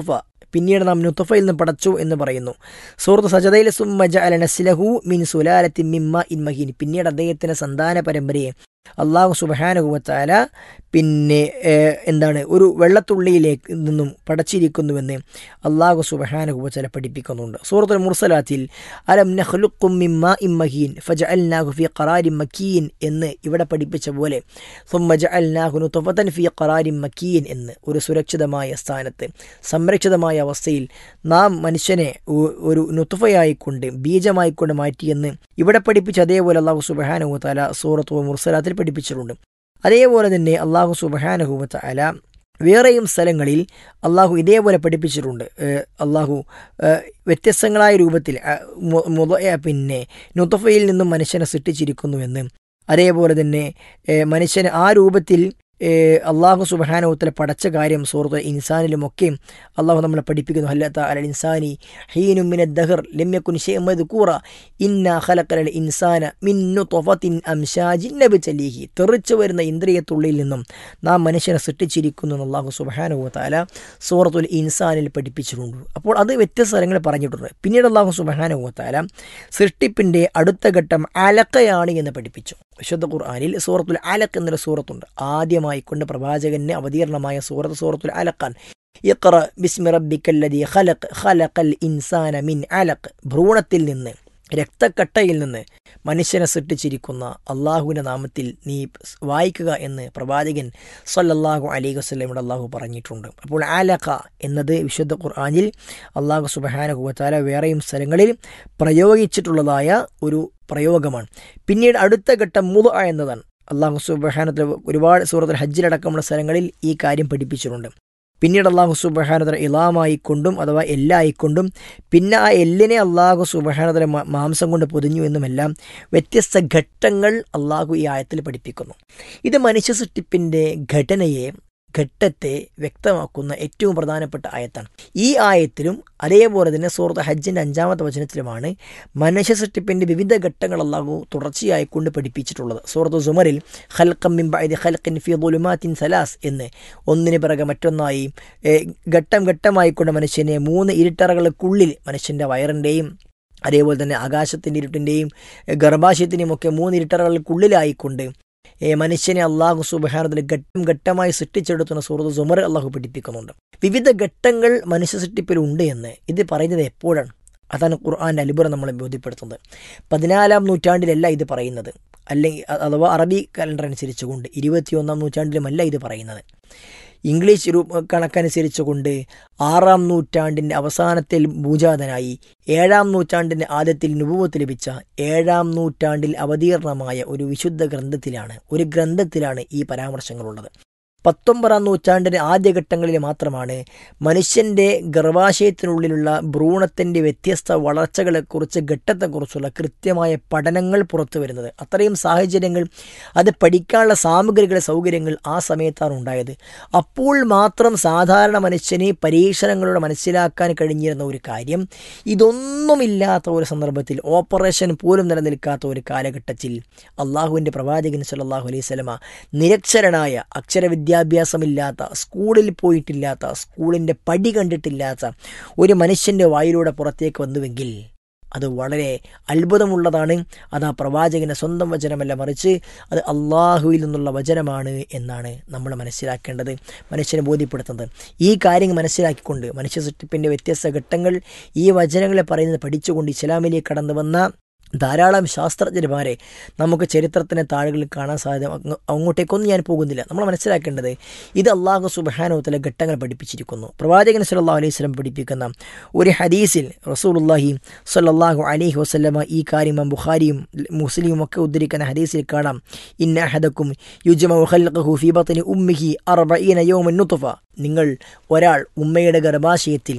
പിന്നീട് നാം നുത്തുഫയിൽ നിന്ന് പടച്ചു എന്ന് പറയുന്നു സൂറത്ത് സജദയിൽ സുമ്മജ അല നസ്ലഹു മിൻ സുലാലത്തി മിമ്മ ഇൻ മഹീൻ പിന്നീട് അദ്ദേഹത്തിന്റെ സന്താന പരമ്പരയെ അള്ളാഹു സുബഹാനുഭവത്താല പിന്നെ ഏഹ്, എന്താണ് ഒരു വെള്ളത്തുള്ളിയിലേക്ക് നിന്നും പടച്ചിരിക്കുന്നുവെന്ന് അള്ളാഹു സുബഹാനുഭവത്താല പഠിപ്പിക്കുന്നുണ്ട് സൂറത്തുൽ മുർസലാത്തിൽ അലം നഖ്ലുക്കും മിമ്മ ഇമ്മഹീൻ ഫജഅൽനാഹു ഫി ഖറാരിൻ മക്കീൻ എന്ന് ഇവിടെ പഠിപ്പിച്ച പോലെ ثم جعلناه نطفة في قرار മക്കീൻ എന്ന് ഒരു സുരക്ഷിതമായ സ്ഥാനത്ത് സംരക്ഷിതമായ അവസ്ഥയിൽ നാം മനുഷ്യനെ ഒ- ഒരു നുത്തുഫയായിക്കൊണ്ട് ബീജമായിക്കൊണ്ട് മാറ്റിയെന്ന് ഇവിടെ പഠിപ്പിച്ച അതേപോലെ അള്ളാഹു സുബഹാനുഹുത്താല സൂറത്ത് മുർസലാത്തിൽ പഠിപ്പിച്ചിട്ടുണ്ട് അതേപോലെ തന്നെ അള്ളാഹു സുബഹാനുഹുവത്താല വേറെയും സ്ഥലങ്ങളിൽ അള്ളാഹു ഇതേപോലെ പഠിപ്പിച്ചിട്ടുണ്ട് ഏഹ് അള്ളാഹു ഏഹ് വ്യത്യസ്തങ്ങളായ രൂപത്തിൽ അഹ് മു- മുത- ഏഹ് പിന്നെ നുത്തഫയിൽ നിന്നും മനുഷ്യനെ സൃഷ്ടിച്ചിരിക്കുന്നുവെന്ന് അതേപോലെ തന്നെ ഏഹ് മനുഷ്യന് ആ രൂപത്തിൽ ഏഹ് അള്ളാഹു സുബഹാനവുത്തല പടച്ച കാര്യം സൂറത്ത് ഇൻസാനിലുമൊക്കെ അള്ളാഹു നമ്മളെ പഠിപ്പിക്കുന്നു ഹല്ലത്ത അലൽ ഇൻസാനി ഹീനുമിന ദഹർ ലമ്യക്കുൻ ഷെയ്മദ് കൂറ ഇന്ന ഖലഖലൽ ഇൻസാന മിന്നു തൊഫത്തിൻ അംഷാജിൻ നബിച്ചലീഹി തെറിച്ചു വരുന്ന ഇന്ദ്രിയത്തുള്ളിൽ നിന്നും നാം മനുഷ്യനെ സൃഷ്ടിച്ചിരിക്കുന്നു എന്ന് അള്ളാഹു സുബഹാനുവത്താല സൂറത്തുൽ ഇൻസാനിൽ പഠിപ്പിച്ചിട്ടുണ്ട് അപ്പോൾ അത് വ്യത്യസ്ത സ്ഥലങ്ങളിൽ പറഞ്ഞിട്ടുണ്ട് പിന്നീട് അള്ളാഹു സുബഹാനുവത്താല സൃഷ്ടിപ്പിൻ്റെ അടുത്ത ഘട്ടം അലക്കയാണ് എന്ന് പഠിപ്പിച്ചു വിശുദ്ധ ഖുർആാനിൽ സൂറത്തുൽ അലക്ക് എന്നൊരു സൂറത്തുണ്ട് ആദ്യമായി കൊണ്ട് പ്രവാചകന് അവതീർണമായ സൂറത്ത് സൂറത്തുൽ അലക്കാൻ ഇഖ്റ ബിസ്മി റബ്ബിക്കല്ലദീ ഖലഖ് ഖലഖൽ ഇൻസാന മിൻ അലഖ് ഭ്രൂണത്തിൽ നിന്ന് രക്തക്കട്ടയിൽ നിന്ന് മനുഷ്യനെ സൃഷ്ടിച്ചിരിക്കുന്ന അള്ളാഹുവിൻ്റെ നാമത്തിൽ നീ വായിക്കുക എന്ന് പ്രവാചകൻ സല്ലല്ലാഹു അലൈഹി വസ്ലമിയുടെ അള്ളാഹു പറഞ്ഞിട്ടുണ്ട് അപ്പോൾ ആലഖ എന്നത് വിശുദ്ധ ഖുർആാനിൽ അള്ളാഹു സുബഹാനഹുവത്താല വേറെയും സ്ഥലങ്ങളിൽ പ്രയോഗിച്ചിട്ടുള്ളതായ ഒരു പ്രയോഗമാണ് പിന്നീട് അടുത്ത ഘട്ടം മുതു എന്നതാണ് അള്ളാഹു സുബഹാനത്തിൽ ഒരുപാട് സൂറത്തുൽ ഹജ്ജിലടക്കമുള്ള സ്ഥലങ്ങളിൽ ഈ കാര്യം പഠിപ്പിച്ചിട്ടുണ്ട് പിന്നീട് അള്ളാഹു സുബഹാനതല ഇളാമായിക്കൊണ്ടും അഥവാ എല്ലായിക്കൊണ്ടും പിന്നെ ആ എല്ലിനെ അള്ളാഹു സുബഹാനതല മാംസം കൊണ്ട് പൊതിഞ്ഞു എന്നുമെല്ലാം വ്യത്യസ്ത ഘട്ടങ്ങൾ അള്ളാഹു ഈ ആയത്തിൽ പഠിപ്പിക്കുന്നു ഇത് മനുഷ്യ സൃഷ്ടിപ്പിൻ്റെ ഘടനയെ ഘട്ടത്തെ വ്യക്തമാക്കുന്ന ഏറ്റവും പ്രധാനപ്പെട്ട ആയത്താണ് ഈ ആയത്തിലും അതേപോലെ തന്നെ സൂറത്ത് ഹജ്ജിൻ്റെ അഞ്ചാമത്തെ വചനത്തിലുമാണ് മനുഷ്യ സൃഷ്ടിപ്പിൻ്റെ വിവിധ ഘട്ടങ്ങൾ അള്ളാഹു തുടർച്ചയായി കൊണ്ട് പഠിപ്പിച്ചിട്ടുള്ളത് സൂറത്ത് സുമറിൽ ഹൽക്കം മിംബൈദ് ഹൽക്കിൻ ഫി ദുലുമാത്തിൻ സലാസ് എന്ന് ഒന്നിന് പിറകെ മറ്റൊന്നായി ഏഹ്, ഘട്ടം ഘട്ടമായിക്കൊണ്ട് മനുഷ്യനെ മൂന്ന് ഇരുട്ടറകൾക്കുള്ളിൽ മനുഷ്യൻ്റെ വയറിൻ്റെയും അതേപോലെ തന്നെ ആകാശത്തിൻ്റെ ഇരുട്ടിൻ്റെയും ഗർഭാശയത്തിൻ്റെയും ഒക്കെ മൂന്ന് ഇരുട്ടറകൾക്കുള്ളിലായിക്കൊണ്ട് ഏ, മനുഷ്യനെ അള്ളാഹു സുബഹാനത്തിൽ ഘട്ടം ഘട്ടമായി സൃഷ്ടിച്ചെടുത്തുന്ന സൂറത്ത് സുമർ അള്ളാഹു പഠിപ്പിക്കുന്നുണ്ട് വിവിധ ഘട്ടങ്ങൾ മനുഷ്യ സൃഷ്ടിപ്പിലുണ്ട് എന്ന് ഇത് പറയുന്നത് എപ്പോഴാണ് അതാണ് ഖുർആാൻ്റെ അലിബുറ നമ്മളെ ബോധ്യപ്പെടുത്തുന്നത് പതിനാലാം നൂറ്റാണ്ടിലല്ല ഇത് പറയുന്നത് അല്ലെങ്കിൽ അ- അഥവാ അറബി കലണ്ടർ അനുസരിച്ചുകൊണ്ട് ഇരുപത്തിയൊന്നാം നൂറ്റാണ്ടിലുമല്ല ഇത് പറയുന്നത് ഇംഗ്ലീഷ് രൂപ കണക്കനുസരിച്ചുകൊണ്ട് ആറാം നൂറ്റാണ്ടിൻ്റെ അവസാനത്തിൽ ഭൂജാതനായി ഏഴാം നൂറ്റാണ്ടിൻ്റെ ആദ്യത്തിൽ നുപുവത്ത് ലഭിച്ച ഏഴാം നൂറ്റാണ്ടിൽ അവതീർണമായ ഒരു വിശുദ്ധ ഗ്രന്ഥത്തിലാണ് ഒരു ഗ്രന്ഥത്തിലാണ് ഈ പരാമർശങ്ങളുള്ളത് പത്തൊമ്പതാം നൂറ്റാണ്ടിൻ്റെ ആദ്യഘട്ടങ്ങളിൽ മാത്രമാണ് മനുഷ്യൻ്റെ ഗർഭാശയത്തിനുള്ളിലുള്ള ഭ്രൂണത്തിൻ്റെ വ്യത്യസ്ത വളർച്ചകളെക്കുറിച്ച് ഘട്ടത്തെക്കുറിച്ചുള്ള കൃത്യമായ പഠനങ്ങൾ പുറത്തു വരുന്നത് അത്രയും സാഹചര്യങ്ങൾ അത് പഠിക്കാനുള്ള സാമഗ്രികൾ സൗകര്യങ്ങൾ ആ സമയത്താണ് ഉണ്ടായത് അപ്പോൾ മാത്രം സാധാരണ മനുഷ്യന് പരീക്ഷണങ്ങളോട് മനസ്സിലാക്കാൻ കഴിഞ്ഞിരുന്ന ഒരു കാര്യം ഇതൊന്നുമില്ലാത്ത ഒരു സന്ദർഭത്തിൽ ഓപ്പറേഷൻ പോലും നിലനിൽക്കാത്ത ഒരു കാലഘട്ടത്തിൽ അള്ളാഹുവിൻ്റെ പ്രവാചകൻ സല്ലല്ലാഹു അലൈഹി സ്വലമ നിരക്ഷരനായ അക്ഷരവിദ്യാഭ്യാസമില്ലാത്ത സ്കൂളിൽ പോയിട്ടില്ലാത്ത സ്കൂളിൻ്റെ പടി കണ്ടിട്ടില്ലാത്ത ഒരു മനുഷ്യൻ്റെ വായിലൂടെ പുറത്തേക്ക് വന്നുവെങ്കിൽ അത് വളരെ അത്ഭുതമുള്ളതാണ് അത് ആ പ്രവാചകൻ്റെ സ്വന്തം വചനമല്ല മറിച്ച് അത് അള്ളാഹുവിൽ നിന്നുള്ള വചനമാണ് എന്നാണ് നമ്മൾ മനസ്സിലാക്കേണ്ടത് മനുഷ്യനെ ബോധ്യപ്പെടുത്തുന്നത് ഈ കാര്യങ്ങൾ മനസ്സിലാക്കിക്കൊണ്ട് മനുഷ്യ സൃഷ്ടിപ്പിൻ്റെ വ്യത്യസ്ത ഘട്ടങ്ങൾ ഈ വചനങ്ങളെ പറയുന്നത് പഠിച്ചുകൊണ്ട് ഇസ്ലാമിലേക്ക് കടന്നു വന്ന ധാരാളം ശാസ്ത്രജ്ഞന്മാരെ നമുക്ക് ചരിത്രത്തിൻ്റെ താളുകളിൽ കാണാൻ സാധ്യത അങ്ങ് അങ്ങോട്ടേക്കൊന്നും ഞാൻ പോകുന്നില്ല നമ്മൾ മനസ്സിലാക്കേണ്ടത് ഇത് അള്ളാഹു സുബാനോത്തിലെ ഘട്ടങ്ങൾ പഠിപ്പിച്ചിരിക്കുന്നു പ്രവാചകൻ സല്ലല്ലാഹു അലൈഹി വസല്ലം പഠിപ്പിക്കുന്ന ഒരു ഹദീസിൽ റസൂലുള്ളാഹി സല്ലല്ലാഹു അലൈഹി വസല്ലമ ഈ കാര്യം ഇമാം ബുഖാരിയും മുസ്ലിമും ഒക്കെ ഉദ്ധരിക്കുന്ന ഹദീസിൽ കാണാം ഇന്ന അഹദക്കും യുജ്മഉ ഖൽഖഹു ഫീ ബത്നി ഉമ്മിഹി അർബഈന യൗമൻ നുത്ഫ നിങ്ങൾ ഒരാൾ ഉമ്മയുടെ ഗർഭാശയത്തിൽ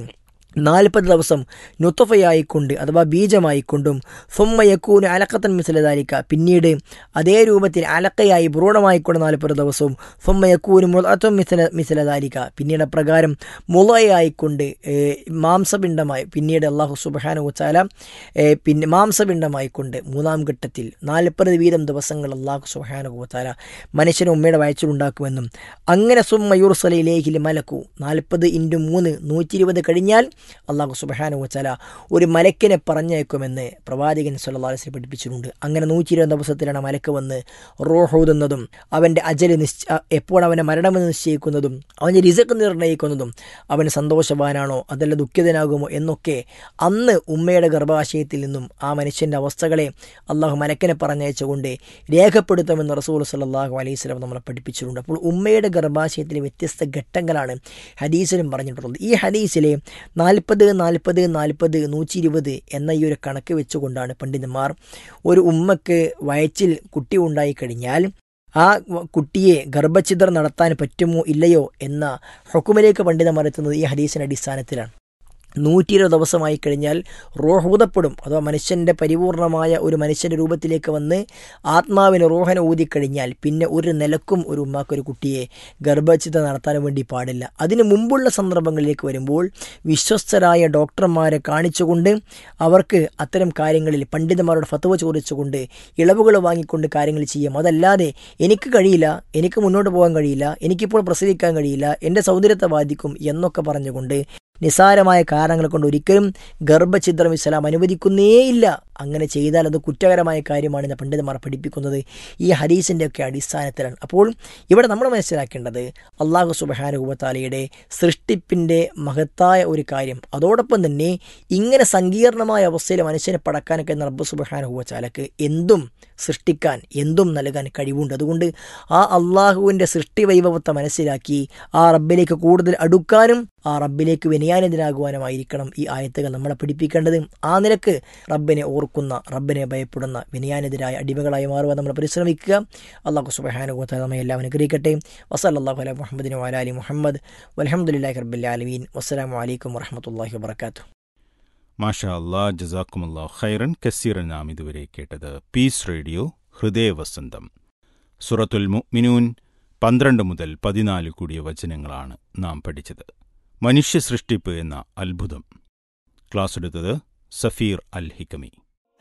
നാൽപ്പത് ദിവസം നുത്തഫയായിക്കൊണ്ട് അഥവാ ബീജമായിക്കൊണ്ടും സുമ്മയക്കൂന് അലക്കത്തൻ മിസലതാലിക്ക പിന്നീട് അതേ രൂപത്തിൽ അലക്കയായി ഭ്രൂണമായിക്കൊണ്ട് നാൽപ്പത് ദിവസവും സുമ്മയക്കൂന് മുളത്തും മിസല മിസലതാലിക്ക പിന്നീട് അപ്രകാരം മുളയായിക്കൊണ്ട് ഏഹ്, മാംസപിണ്ഡമായി പിന്നീട് അള്ളാഹു സുബാനു വച്ചാല പിന്നെ മാംസപിണ്ഡമായിക്കൊണ്ട് മൂന്നാം ഘട്ടത്തിൽ നാൽപ്പത് വീതം ദിവസങ്ങൾ അള്ളാഹു സുബാനു വച്ചാല മനുഷ്യനെ ഉമ്മയുടെ വയച്ചിലുണ്ടാക്കുമെന്നും അങ്ങനെ സുമ്മയൂർസലയിലേക്കിൽ മലക്കു നാൽപ്പത് ഇൻറ്റു മൂന്ന് നൂറ്റി ഇരുപത് കഴിഞ്ഞാൽ അള്ളാഹു സുബഹാനു വച്ചാല ഒരു മലക്കിനെ പറഞ്ഞയക്കുമെന്ന് പ്രവാചകൻ സല്ലല്ലാഹു അലൈഹി വസല്ലം പഠിപ്പിച്ചിട്ടുണ്ട് അങ്ങനെ നൂറ്റി ഇരുപത് ദിവസത്തിലാണ് മലക്ക് വന്ന് റോഹൂതുന്നതും അവൻ്റെ അജല് നിശ്ച എപ്പോൾ അവനെ മരണമെന്ന് നിശ്ചയിക്കുന്നതും അവൻ്റെ റിസക്ക് നിർണ്ണയിക്കുന്നതും അവൻ സന്തോഷവാനാണോ അതല്ല ദുഃഖിതനാകുമോ എന്നൊക്കെ അന്ന് ഉമ്മയുടെ ഗർഭാശയത്തിൽ നിന്നും ആ മനുഷ്യൻ്റെ അവസ്ഥകളെ അള്ളാഹു മലക്കിനെ പറഞ്ഞയച്ചുകൊണ്ട് രേഖപ്പെടുത്തുമെന്ന് റസൂൽ സല്ലല്ലാഹു അലൈഹി വസല്ലം നമ്മളെ പഠിപ്പിച്ചിട്ടുണ്ട് അപ്പോൾ ഉമ്മയുടെ ഗർഭാശയത്തിലെ വ്യത്യസ്ത ഘട്ടങ്ങളാണ് ഹദീസിലും പറഞ്ഞിട്ടുള്ളത് ഈ ഹദീസിലെ നാൽപ്പത് നാൽപ്പത് നാൽപ്പത് നൂറ്റി ഇരുപത് എന്ന ഈ ഒരു കണക്ക് വെച്ചുകൊണ്ടാണ് പണ്ഡിതന്മാർ ഒരു ഉമ്മക്ക് വയറ്റിൽ കുട്ടി ഉണ്ടായിക്കഴിഞ്ഞാൽ ആ വ- കുട്ടിയെ ഗർഭഛിദ്രം നടത്താൻ പറ്റുമോ ഇല്ലയോ എന്ന ഹുക്കുമിലേക്ക് പണ്ഡിതന്മാർ എത്തുന്നത് ഈ ഹദീസിന്റെ അടിസ്ഥാനത്തിലാണ് നൂറ്റി ഇരുപത് ദിവസമായി കഴിഞ്ഞാൽ റോഹൂതപ്പെടും അഥവാ മനുഷ്യൻ്റെ പരിപൂർണമായ ഒരു മനുഷ്യൻ്റെ രൂപത്തിലേക്ക് വന്ന് ആത്മാവിന് റോഹന ഊതിക്കഴിഞ്ഞാൽ പിന്നെ ഒരു നിലക്കും ഒരു ഉമ്മാക്ക് ഒരു കുട്ടിയെ ഗർഭഛിത നടത്താൻ വേണ്ടി പാടില്ല അതിനു മുമ്പുള്ള സന്ദർഭങ്ങളിലേക്ക് വരുമ്പോൾ വിശ്വസ്തരായ ഡോക്ടർമാരെ കാണിച്ചുകൊണ്ട് അവർക്ക് അത്തരം കാര്യങ്ങളിൽ പണ്ഡിതന്മാരോട് ഫത്തുവ ചോദിച്ചുകൊണ്ട് ഇളവുകൾ വാങ്ങിക്കൊണ്ട് കാര്യങ്ങൾ ചെയ്യാം അതല്ലാതെ എനിക്ക് കഴിയില്ല എനിക്ക് മുന്നോട്ട് പോകാൻ കഴിയില്ല എനിക്കിപ്പോൾ പ്രസവിക്കാൻ കഴിയില്ല എൻ്റെ സൗന്ദര്യത്തെ ബാധിക്കും എന്നൊക്കെ പറഞ്ഞുകൊണ്ട് നിസാരമായ കാരണങ്ങൾ കൊണ്ട് ഒരിക്കലും ഗർഭഛിദ്രം ഇസ്ലാം അനുവദിക്കുന്നേയില്ല അങ്ങനെ ചെയ്താൽ അത് കുറ്റകരമായ കാര്യമാണ് ഇന്ന് പണ്ഡിതന്മാർ പഠിപ്പിക്കുന്നത് ഈ ഹദീസിൻ്റെ ഒക്കെ അടിസ്ഥാനത്തിലാണ് അപ്പോൾ ഇവിടെ നമ്മൾ മനസ്സിലാക്കേണ്ടത് അള്ളാഹു സുബഹാനുഭവത്താലയുടെ സൃഷ്ടിപ്പിൻ്റെ മഹത്തായ ഒരു കാര്യം അതോടൊപ്പം തന്നെ ഇങ്ങനെ സങ്കീർണമായ അവസ്ഥയിൽ മനുഷ്യനെ പടക്കാനൊക്കെ റബ്ബ് സുബഹാനുഭവച്ചാലക്ക് എന്തും സൃഷ്ടിക്കാൻ എന്തും നൽകാൻ കഴിവുണ്ട് അതുകൊണ്ട് ആ അള്ളാഹുവിൻ്റെ സൃഷ്ടി വൈഭവത്തെ മനസ്സിലാക്കി ആ റബ്ബിലേക്ക് കൂടുതൽ അടുക്കാനും ആ റബ്ബിലേക്ക് വിനയാനിതനാകുവാനുമായിരിക്കണം ഈ ആയത്തുകൾ നമ്മളെ പഠിപ്പിക്കേണ്ടത് ആ നിലക്ക് റബ്ബിനെ ഓർക്കുന്ന റബ്ബിനെ ഭയപ്പെടുന്ന വിനയാനിതരായ അടിമകളായി മാറുവാൻ നമ്മൾ പരിശ്രമിക്കുക അള്ളാഹു സുബഹാനുഗോത്ത നമ്മെ എല്ലാം അനുഗ്രഹിക്കട്ടെ വസല്ലാഹു അല മുഹമ്മദിന് വാലാലി മുഹമ്മദ് വലഹമുല്ലാഹി റബ്ബില്ലാലമീൻ വസ്സലാമു അലൈക്കും വറഹമത്തല്ലാഹി വബർക്കാത്തു മാഷാ അല്ലാ ജസാക്കുമല്ലാ ഖൈറൻ കസീറൻ നാം ഇതുവരെ കേട്ടത് പീസ് റേഡിയോ ഹൃദയവസന്തം സുറത്തുൽ മുഅ്മിനൂൻ പന്ത്രണ്ട് മുതൽ പതിനാല് കൂടിയ വചനങ്ങളാണ് നാം പഠിച്ചത് മനുഷ്യ സൃഷ്ടിപ്പ് എന്ന അത്ഭുതം ക്ലാസ് എടുത്തത് സഫീർ അൽ ഹിക്കമി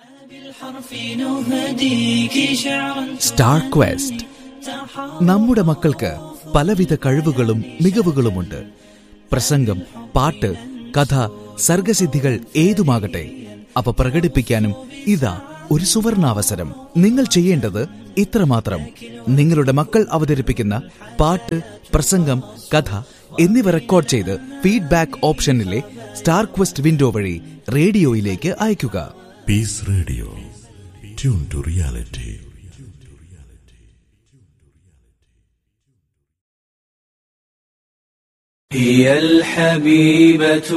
സ്റ്റാർ ക്വസ്റ്റ് നമ്മുടെ മക്കൾക്ക് പലവിധ കഴിവുകളും മികവുകളുമുണ്ട് പ്രസംഗം പാട്ട് കഥ സർഗസിദ്ധികൾ ഏതുമാകട്ടെ അവ പ്രകടിപ്പിക്കാനും ഇതാ ഒരു സുവർണാവസരം നിങ്ങൾ ചെയ്യേണ്ടത് ഇത്രമാത്രം നിങ്ങളുടെ മക്കൾ അവതരിപ്പിക്കുന്ന പാട്ട് പ്രസംഗം കഥ എന്നിവ റെക്കോർഡ് ചെയ്ത് ഫീഡ്ബാക്ക് ഓപ്ഷനിലെ സ്റ്റാർ ക്വസ്റ്റ് വിൻഡോ വഴി റേഡിയോയിലേക്ക് അയയ്ക്കുക Peace Radio. Tune to reality. هي الحبيبة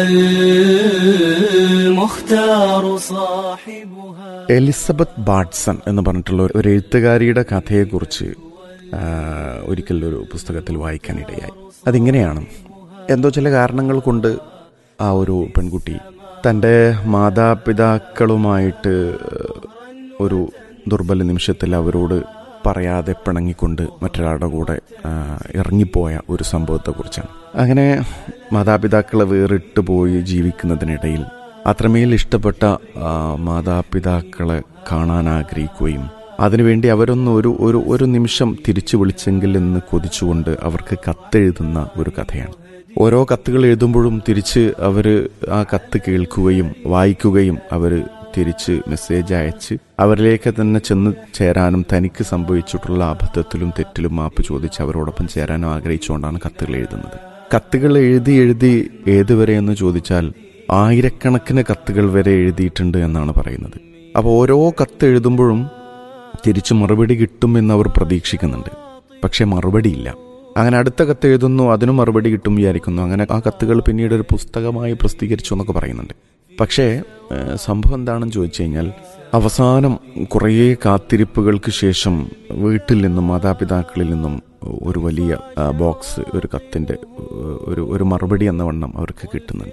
والمختار صاحبها Elizabeth Batson എന്ന് പറഞ്ഞിട്ടുള്ള ഒരു- ഒരു എഴുത്തുകാരിയുടെ കഥയെക്കുറിച്ച് ആ, ഒരിക്കൽ ഒരു പുസ്തകത്തിൽ വായിക്കാനിടയായി അതിങ്ങനെയാണ് എന്തോ ചില കാരണങ്ങൾ കൊണ്ട് ആ ഒരു പെൺകുട്ടി തൻ്റെ മാതാപിതാക്കളുമായിട്ട് ഒരു ദുർബല നിമിഷത്തിൽ അവരോട് പറയാതെ പിണങ്ങിക്കൊണ്ട് മറ്റൊരാളുടെ കൂടെ ആ, ഇറങ്ങിപ്പോയ ഒരു സംഭവത്തെക്കുറിച്ചാണ് അങ്ങനെ മാതാപിതാക്കളെ വേറിട്ട് പോയി ജീവിക്കുന്നതിനിടയിൽ അത്രമേൽ ഇഷ്ടപ്പെട്ട ആ, മാതാപിതാക്കളെ കാണാൻ ആഗ്രഹിക്കുകയും അതിനുവേണ്ടി അവരൊന്ന് ഒരു ഒരു ഒരു നിമിഷം തിരിച്ചു വിളിച്ചെങ്കിൽ എന്ന് കൊതിച്ചുകൊണ്ട് അവർക്ക് കത്തെഴുതുന്ന ഒരു കഥയാണ് ഓരോ കത്തുകൾ എഴുതുമ്പോഴും തിരിച്ച് അവർ ആ കത്ത് കേൾക്കുകയും വായിക്കുകയും അവർ തിരിച്ച് മെസ്സേജ് അയച്ച് അവരിലേക്ക് തന്നെ ചെന്ന് ചേരാനും തനിക്ക് സംഭവിച്ചിട്ടുള്ള അബദ്ധത്തിലും തെറ്റിലും മാപ്പ് ചോദിച്ച് അവരോടൊപ്പം ചേരാനും ആഗ്രഹിച്ചുകൊണ്ടാണ് കത്തുകൾ എഴുതുന്നത് കത്തുകൾ എഴുതി എഴുതി ഏതുവരെ എന്ന് ചോദിച്ചാൽ ആയിരക്കണക്കിന് കത്തുകൾ വരെ എഴുതിയിട്ടുണ്ട് എന്നാണ് പറയുന്നത് അപ്പോൾ ഓരോ കത്ത് എഴുതുമ്പോഴും തിരിച്ച് മറുപടി കിട്ടുമെന്ന് അവർ പ്രതീക്ഷിക്കുന്നുണ്ട് പക്ഷേ മറുപടിയില്ല അങ്ങനെ അടുത്ത കത്ത് എഴുതുന്നു അതിനും മറുപടി കിട്ടും വിചാരിക്കുന്നു അങ്ങനെ ആ കത്തുകൾ പിന്നീട് ഒരു പുസ്തകമായി പ്രസിദ്ധീകരിച്ചു എന്നൊക്കെ പറയുന്നുണ്ട് പക്ഷേ ഏഹ്, സംഭവം എന്താണെന്ന് ചോദിച്ചു കഴിഞ്ഞാൽ അവസാനം കുറേ കാത്തിരിപ്പുകൾക്ക് ശേഷം വീട്ടിൽ നിന്നും മാതാപിതാക്കളിൽ നിന്നും ഒരു വലിയ ആ, ബോക്സ് ഒരു കത്തിൻ്റെ ഏഹ്, ഒരു ഒരു മറുപടി എന്ന വണ്ണം അവർക്ക് കിട്ടുന്നുണ്ട്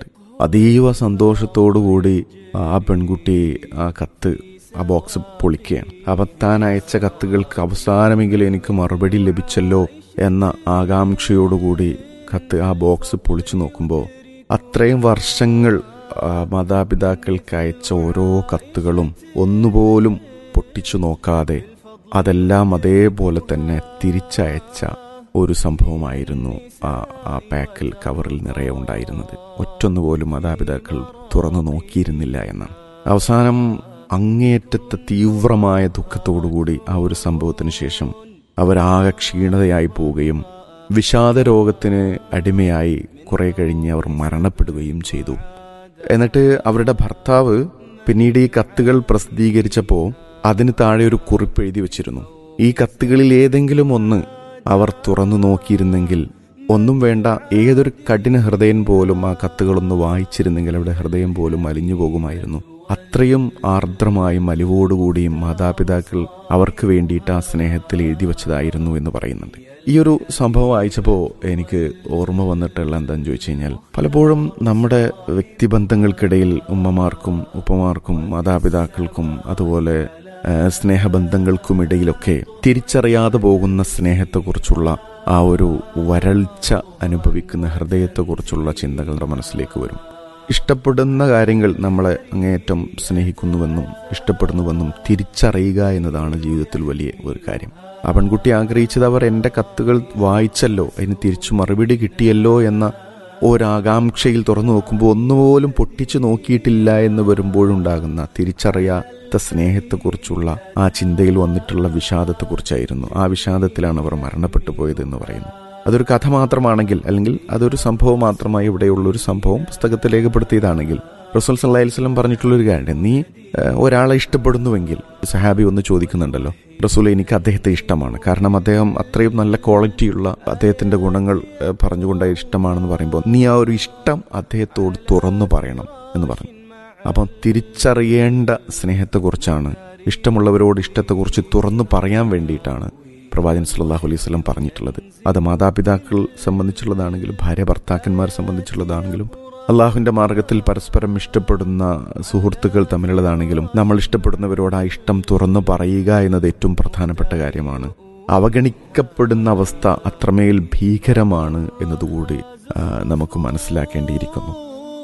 അതീവ സന്തോഷത്തോടുകൂടി ആ പെൺകുട്ടി ആ കത്ത് ആ ബോക്സ് പൊളിക്കുകയാണ് അപ്പം താൻ അയച്ച കത്തുകൾക്ക് അവസാനമെങ്കിലും എനിക്ക് മറുപടി ലഭിച്ചല്ലോ എന്ന ആകാംക്ഷയോടുകൂടി കത്ത് ആ ബോക്സ് പൊളിച്ചു നോക്കുമ്പോൾ അത്രയും വർഷങ്ങൾ ആ, മാതാപിതാക്കൾക്ക് അയച്ച ഓരോ കത്തുകളും ഒന്നുപോലും പൊട്ടിച്ചു നോക്കാതെ അതെല്ലാം അതേപോലെ തന്നെ തിരിച്ചയച്ച ഒരു സംഭവമായിരുന്നു ആ ആ പാക്കിൽ കവറിൽ നിറയെ ഉണ്ടായിരുന്നത് ഒറ്റൊന്നുപോലും മാതാപിതാക്കൾ തുറന്നു നോക്കിയിരുന്നില്ല എന്നാണ് അവസാനം അങ്ങേയറ്റത്തെ തീവ്രമായ ദുഃഖത്തോടുകൂടി ആ ഒരു സംഭവത്തിന് ശേഷം അവരാകെ ക്ഷീണതയായി പോവുകയും വിഷാദ രോഗത്തിന് അടിമയായി കുറെ കഴിഞ്ഞ് അവർ മരണപ്പെടുകയും ചെയ്തു എന്നിട്ട് അവരുടെ ഭർത്താവ് പിന്നീട് ഈ കത്തുകൾ പ്രസിദ്ധീകരിച്ചപ്പോൾ അതിന് താഴെ ഒരു കുറിപ്പ് എഴുതി വച്ചിരുന്നു ഈ കത്തുകളിൽ ഏതെങ്കിലും ഒന്ന് അവർ തുറന്നു നോക്കിയിരുന്നെങ്കിൽ ഒന്നും വേണ്ട ഏതൊരു കഠിന ഹൃദയൻ പോലും ആ കത്തുകളൊന്ന് വായിച്ചിരുന്നെങ്കിൽ അവരുടെ ഹൃദയം പോലും അലിഞ്ഞു പോകുമായിരുന്നു അത്രയും ആർദ്രമായും അലിവോടുകൂടിയും മാതാപിതാക്കൾ അവർക്ക് വേണ്ടിയിട്ട് ആ സ്നേഹത്തിൽ എഴുതി വച്ചതായിരുന്നു എന്ന് പറയുന്നുണ്ട് ഈ ഒരു സംഭവം വായിച്ചപ്പോൾ എനിക്ക് ഓർമ്മ വന്നിട്ടുള്ള എന്താണെന്ന് ചോദിച്ചു കഴിഞ്ഞാൽ പലപ്പോഴും നമ്മുടെ വ്യക്തിബന്ധങ്ങൾക്കിടയിൽ ഉമ്മമാർക്കും ഉപ്പമാർക്കും മാതാപിതാക്കൾക്കും അതുപോലെ ആ, സ്നേഹബന്ധങ്ങൾക്കുമിടയിലൊക്കെ തിരിച്ചറിയാതെ പോകുന്ന സ്നേഹത്തെക്കുറിച്ചുള്ള ആ ഒരു വരൾച്ച അനുഭവിക്കുന്ന ഹൃദയത്തെക്കുറിച്ചുള്ള ചിന്തകൾ നമ്മുടെ മനസ്സിലേക്ക് വരും ഇഷ്ടപ്പെടുന്ന കാര്യങ്ങൾ നമ്മളെ അങ്ങേയറ്റം സ്നേഹിക്കുന്നുവെന്നും ഇഷ്ടപ്പെടുന്നുവെന്നും തിരിച്ചറിയുക എന്നതാണ് ജീവിതത്തിൽ വലിയ ഒരു കാര്യം ആ പെൺകുട്ടി ആഗ്രഹിച്ചത് അവർ എൻ്റെ കത്തുകൾ വായിച്ചല്ലോ അതിന് തിരിച്ചു മറുപടി കിട്ടിയല്ലോ എന്ന ഒരാകാംക്ഷയിൽ തുറന്നു നോക്കുമ്പോൾ ഒന്നുപോലും പൊട്ടിച്ചു നോക്കിയിട്ടില്ല എന്ന് വരുമ്പോഴുണ്ടാകുന്ന തിരിച്ചറിയാത്ത സ്നേഹത്തെക്കുറിച്ചുള്ള ആ ചിന്തയിൽ വന്നിട്ടുള്ള വിഷാദത്തെക്കുറിച്ചായിരുന്നു ആ വിഷാദത്തിലാണ് അവർ മരണപ്പെട്ടു പോയത് എന്ന് പറയുന്നു അതൊരു കഥ മാത്രമാണെങ്കിൽ അല്ലെങ്കിൽ അതൊരു സംഭവം മാത്രമായി ഇവിടെയുള്ള ഒരു സംഭവം പുസ്തകത്തിൽ രേഖപ്പെടുത്തിയതാണെങ്കിൽ റസൂൽ സല്ലാ വസ്ലം പറഞ്ഞിട്ടുള്ള ഒരു കാര്യം നീ ഏഹ്, ഒരാളെ ഇഷ്ടപ്പെടുന്നുവെങ്കിൽ സഹാബി ഒന്ന് ചോദിക്കുന്നുണ്ടല്ലോ റസൂൽ എനിക്ക് അദ്ദേഹത്തെ ഇഷ്ടമാണ് കാരണം അദ്ദേഹം അത്രയും നല്ല ക്വാളിറ്റിയുള്ള അദ്ദേഹത്തിന്റെ ഗുണങ്ങൾ ഏഹ്, പറഞ്ഞുകൊണ്ട് ഇഷ്ടമാണെന്ന് പറയുമ്പോൾ നീ ആ ഒരു ഇഷ്ടം അദ്ദേഹത്തോട് തുറന്നു പറയണം എന്ന് പറഞ്ഞു അപ്പം തിരിച്ചറിയേണ്ട സ്നേഹത്തെക്കുറിച്ചാണ് ഇഷ്ടമുള്ളവരോട് ഇഷ്ടത്തെക്കുറിച്ച് തുറന്നു പറയാൻ വേണ്ടിയിട്ടാണ് പ്രവാചകൻ സല്ലല്ലാഹു അലൈഹി വസല്ലം പറഞ്ഞിട്ടുള്ളത് അത് മാതാപിതാക്കൾ സംബന്ധിച്ചുള്ളതാണെങ്കിലും ഭാര്യ ഭർത്താക്കന്മാർ സംബന്ധിച്ചുള്ളതാണെങ്കിലും അള്ളാഹുവിന്റെ മാർഗത്തിൽ പരസ്പരം ഇഷ്ടപ്പെടുന്ന സുഹൃത്തുക്കൾ തമ്മിലുള്ളതാണെങ്കിലും നമ്മൾ ഇഷ്ടപ്പെടുന്നവരോട് ആ ഇഷ്ടം തുറന്നു പറയുക എന്നത് ഏറ്റവും പ്രധാനപ്പെട്ട കാര്യമാണ് അവഗണിക്കപ്പെടുന്ന അവസ്ഥ അത്രമേൽ ഭീകരമാണ് എന്നതുകൂടി ആ, നമുക്ക് മനസ്സിലാക്കേണ്ടിയിരിക്കുന്നു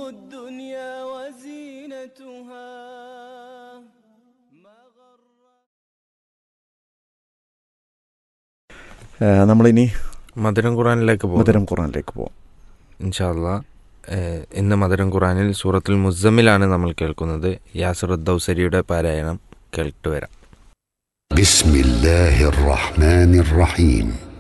ആ, നമ്മളിനി മധുരം ഖുറാനിലേക്ക് പോകും മധുരം ഖുറാനിലേക്ക് പോകാം ഇൻഷാല്ല ഇന്ന് മധുരം ഖുറാനിൽ സൂറത്തുൽ മുസമ്മിലാണ് നമ്മൾ കേൾക്കുന്നത് യാസുർ ദൗസരിയുടെ പാരായണം കേട്ടുവരാം بسم الله الرحمن الرحيم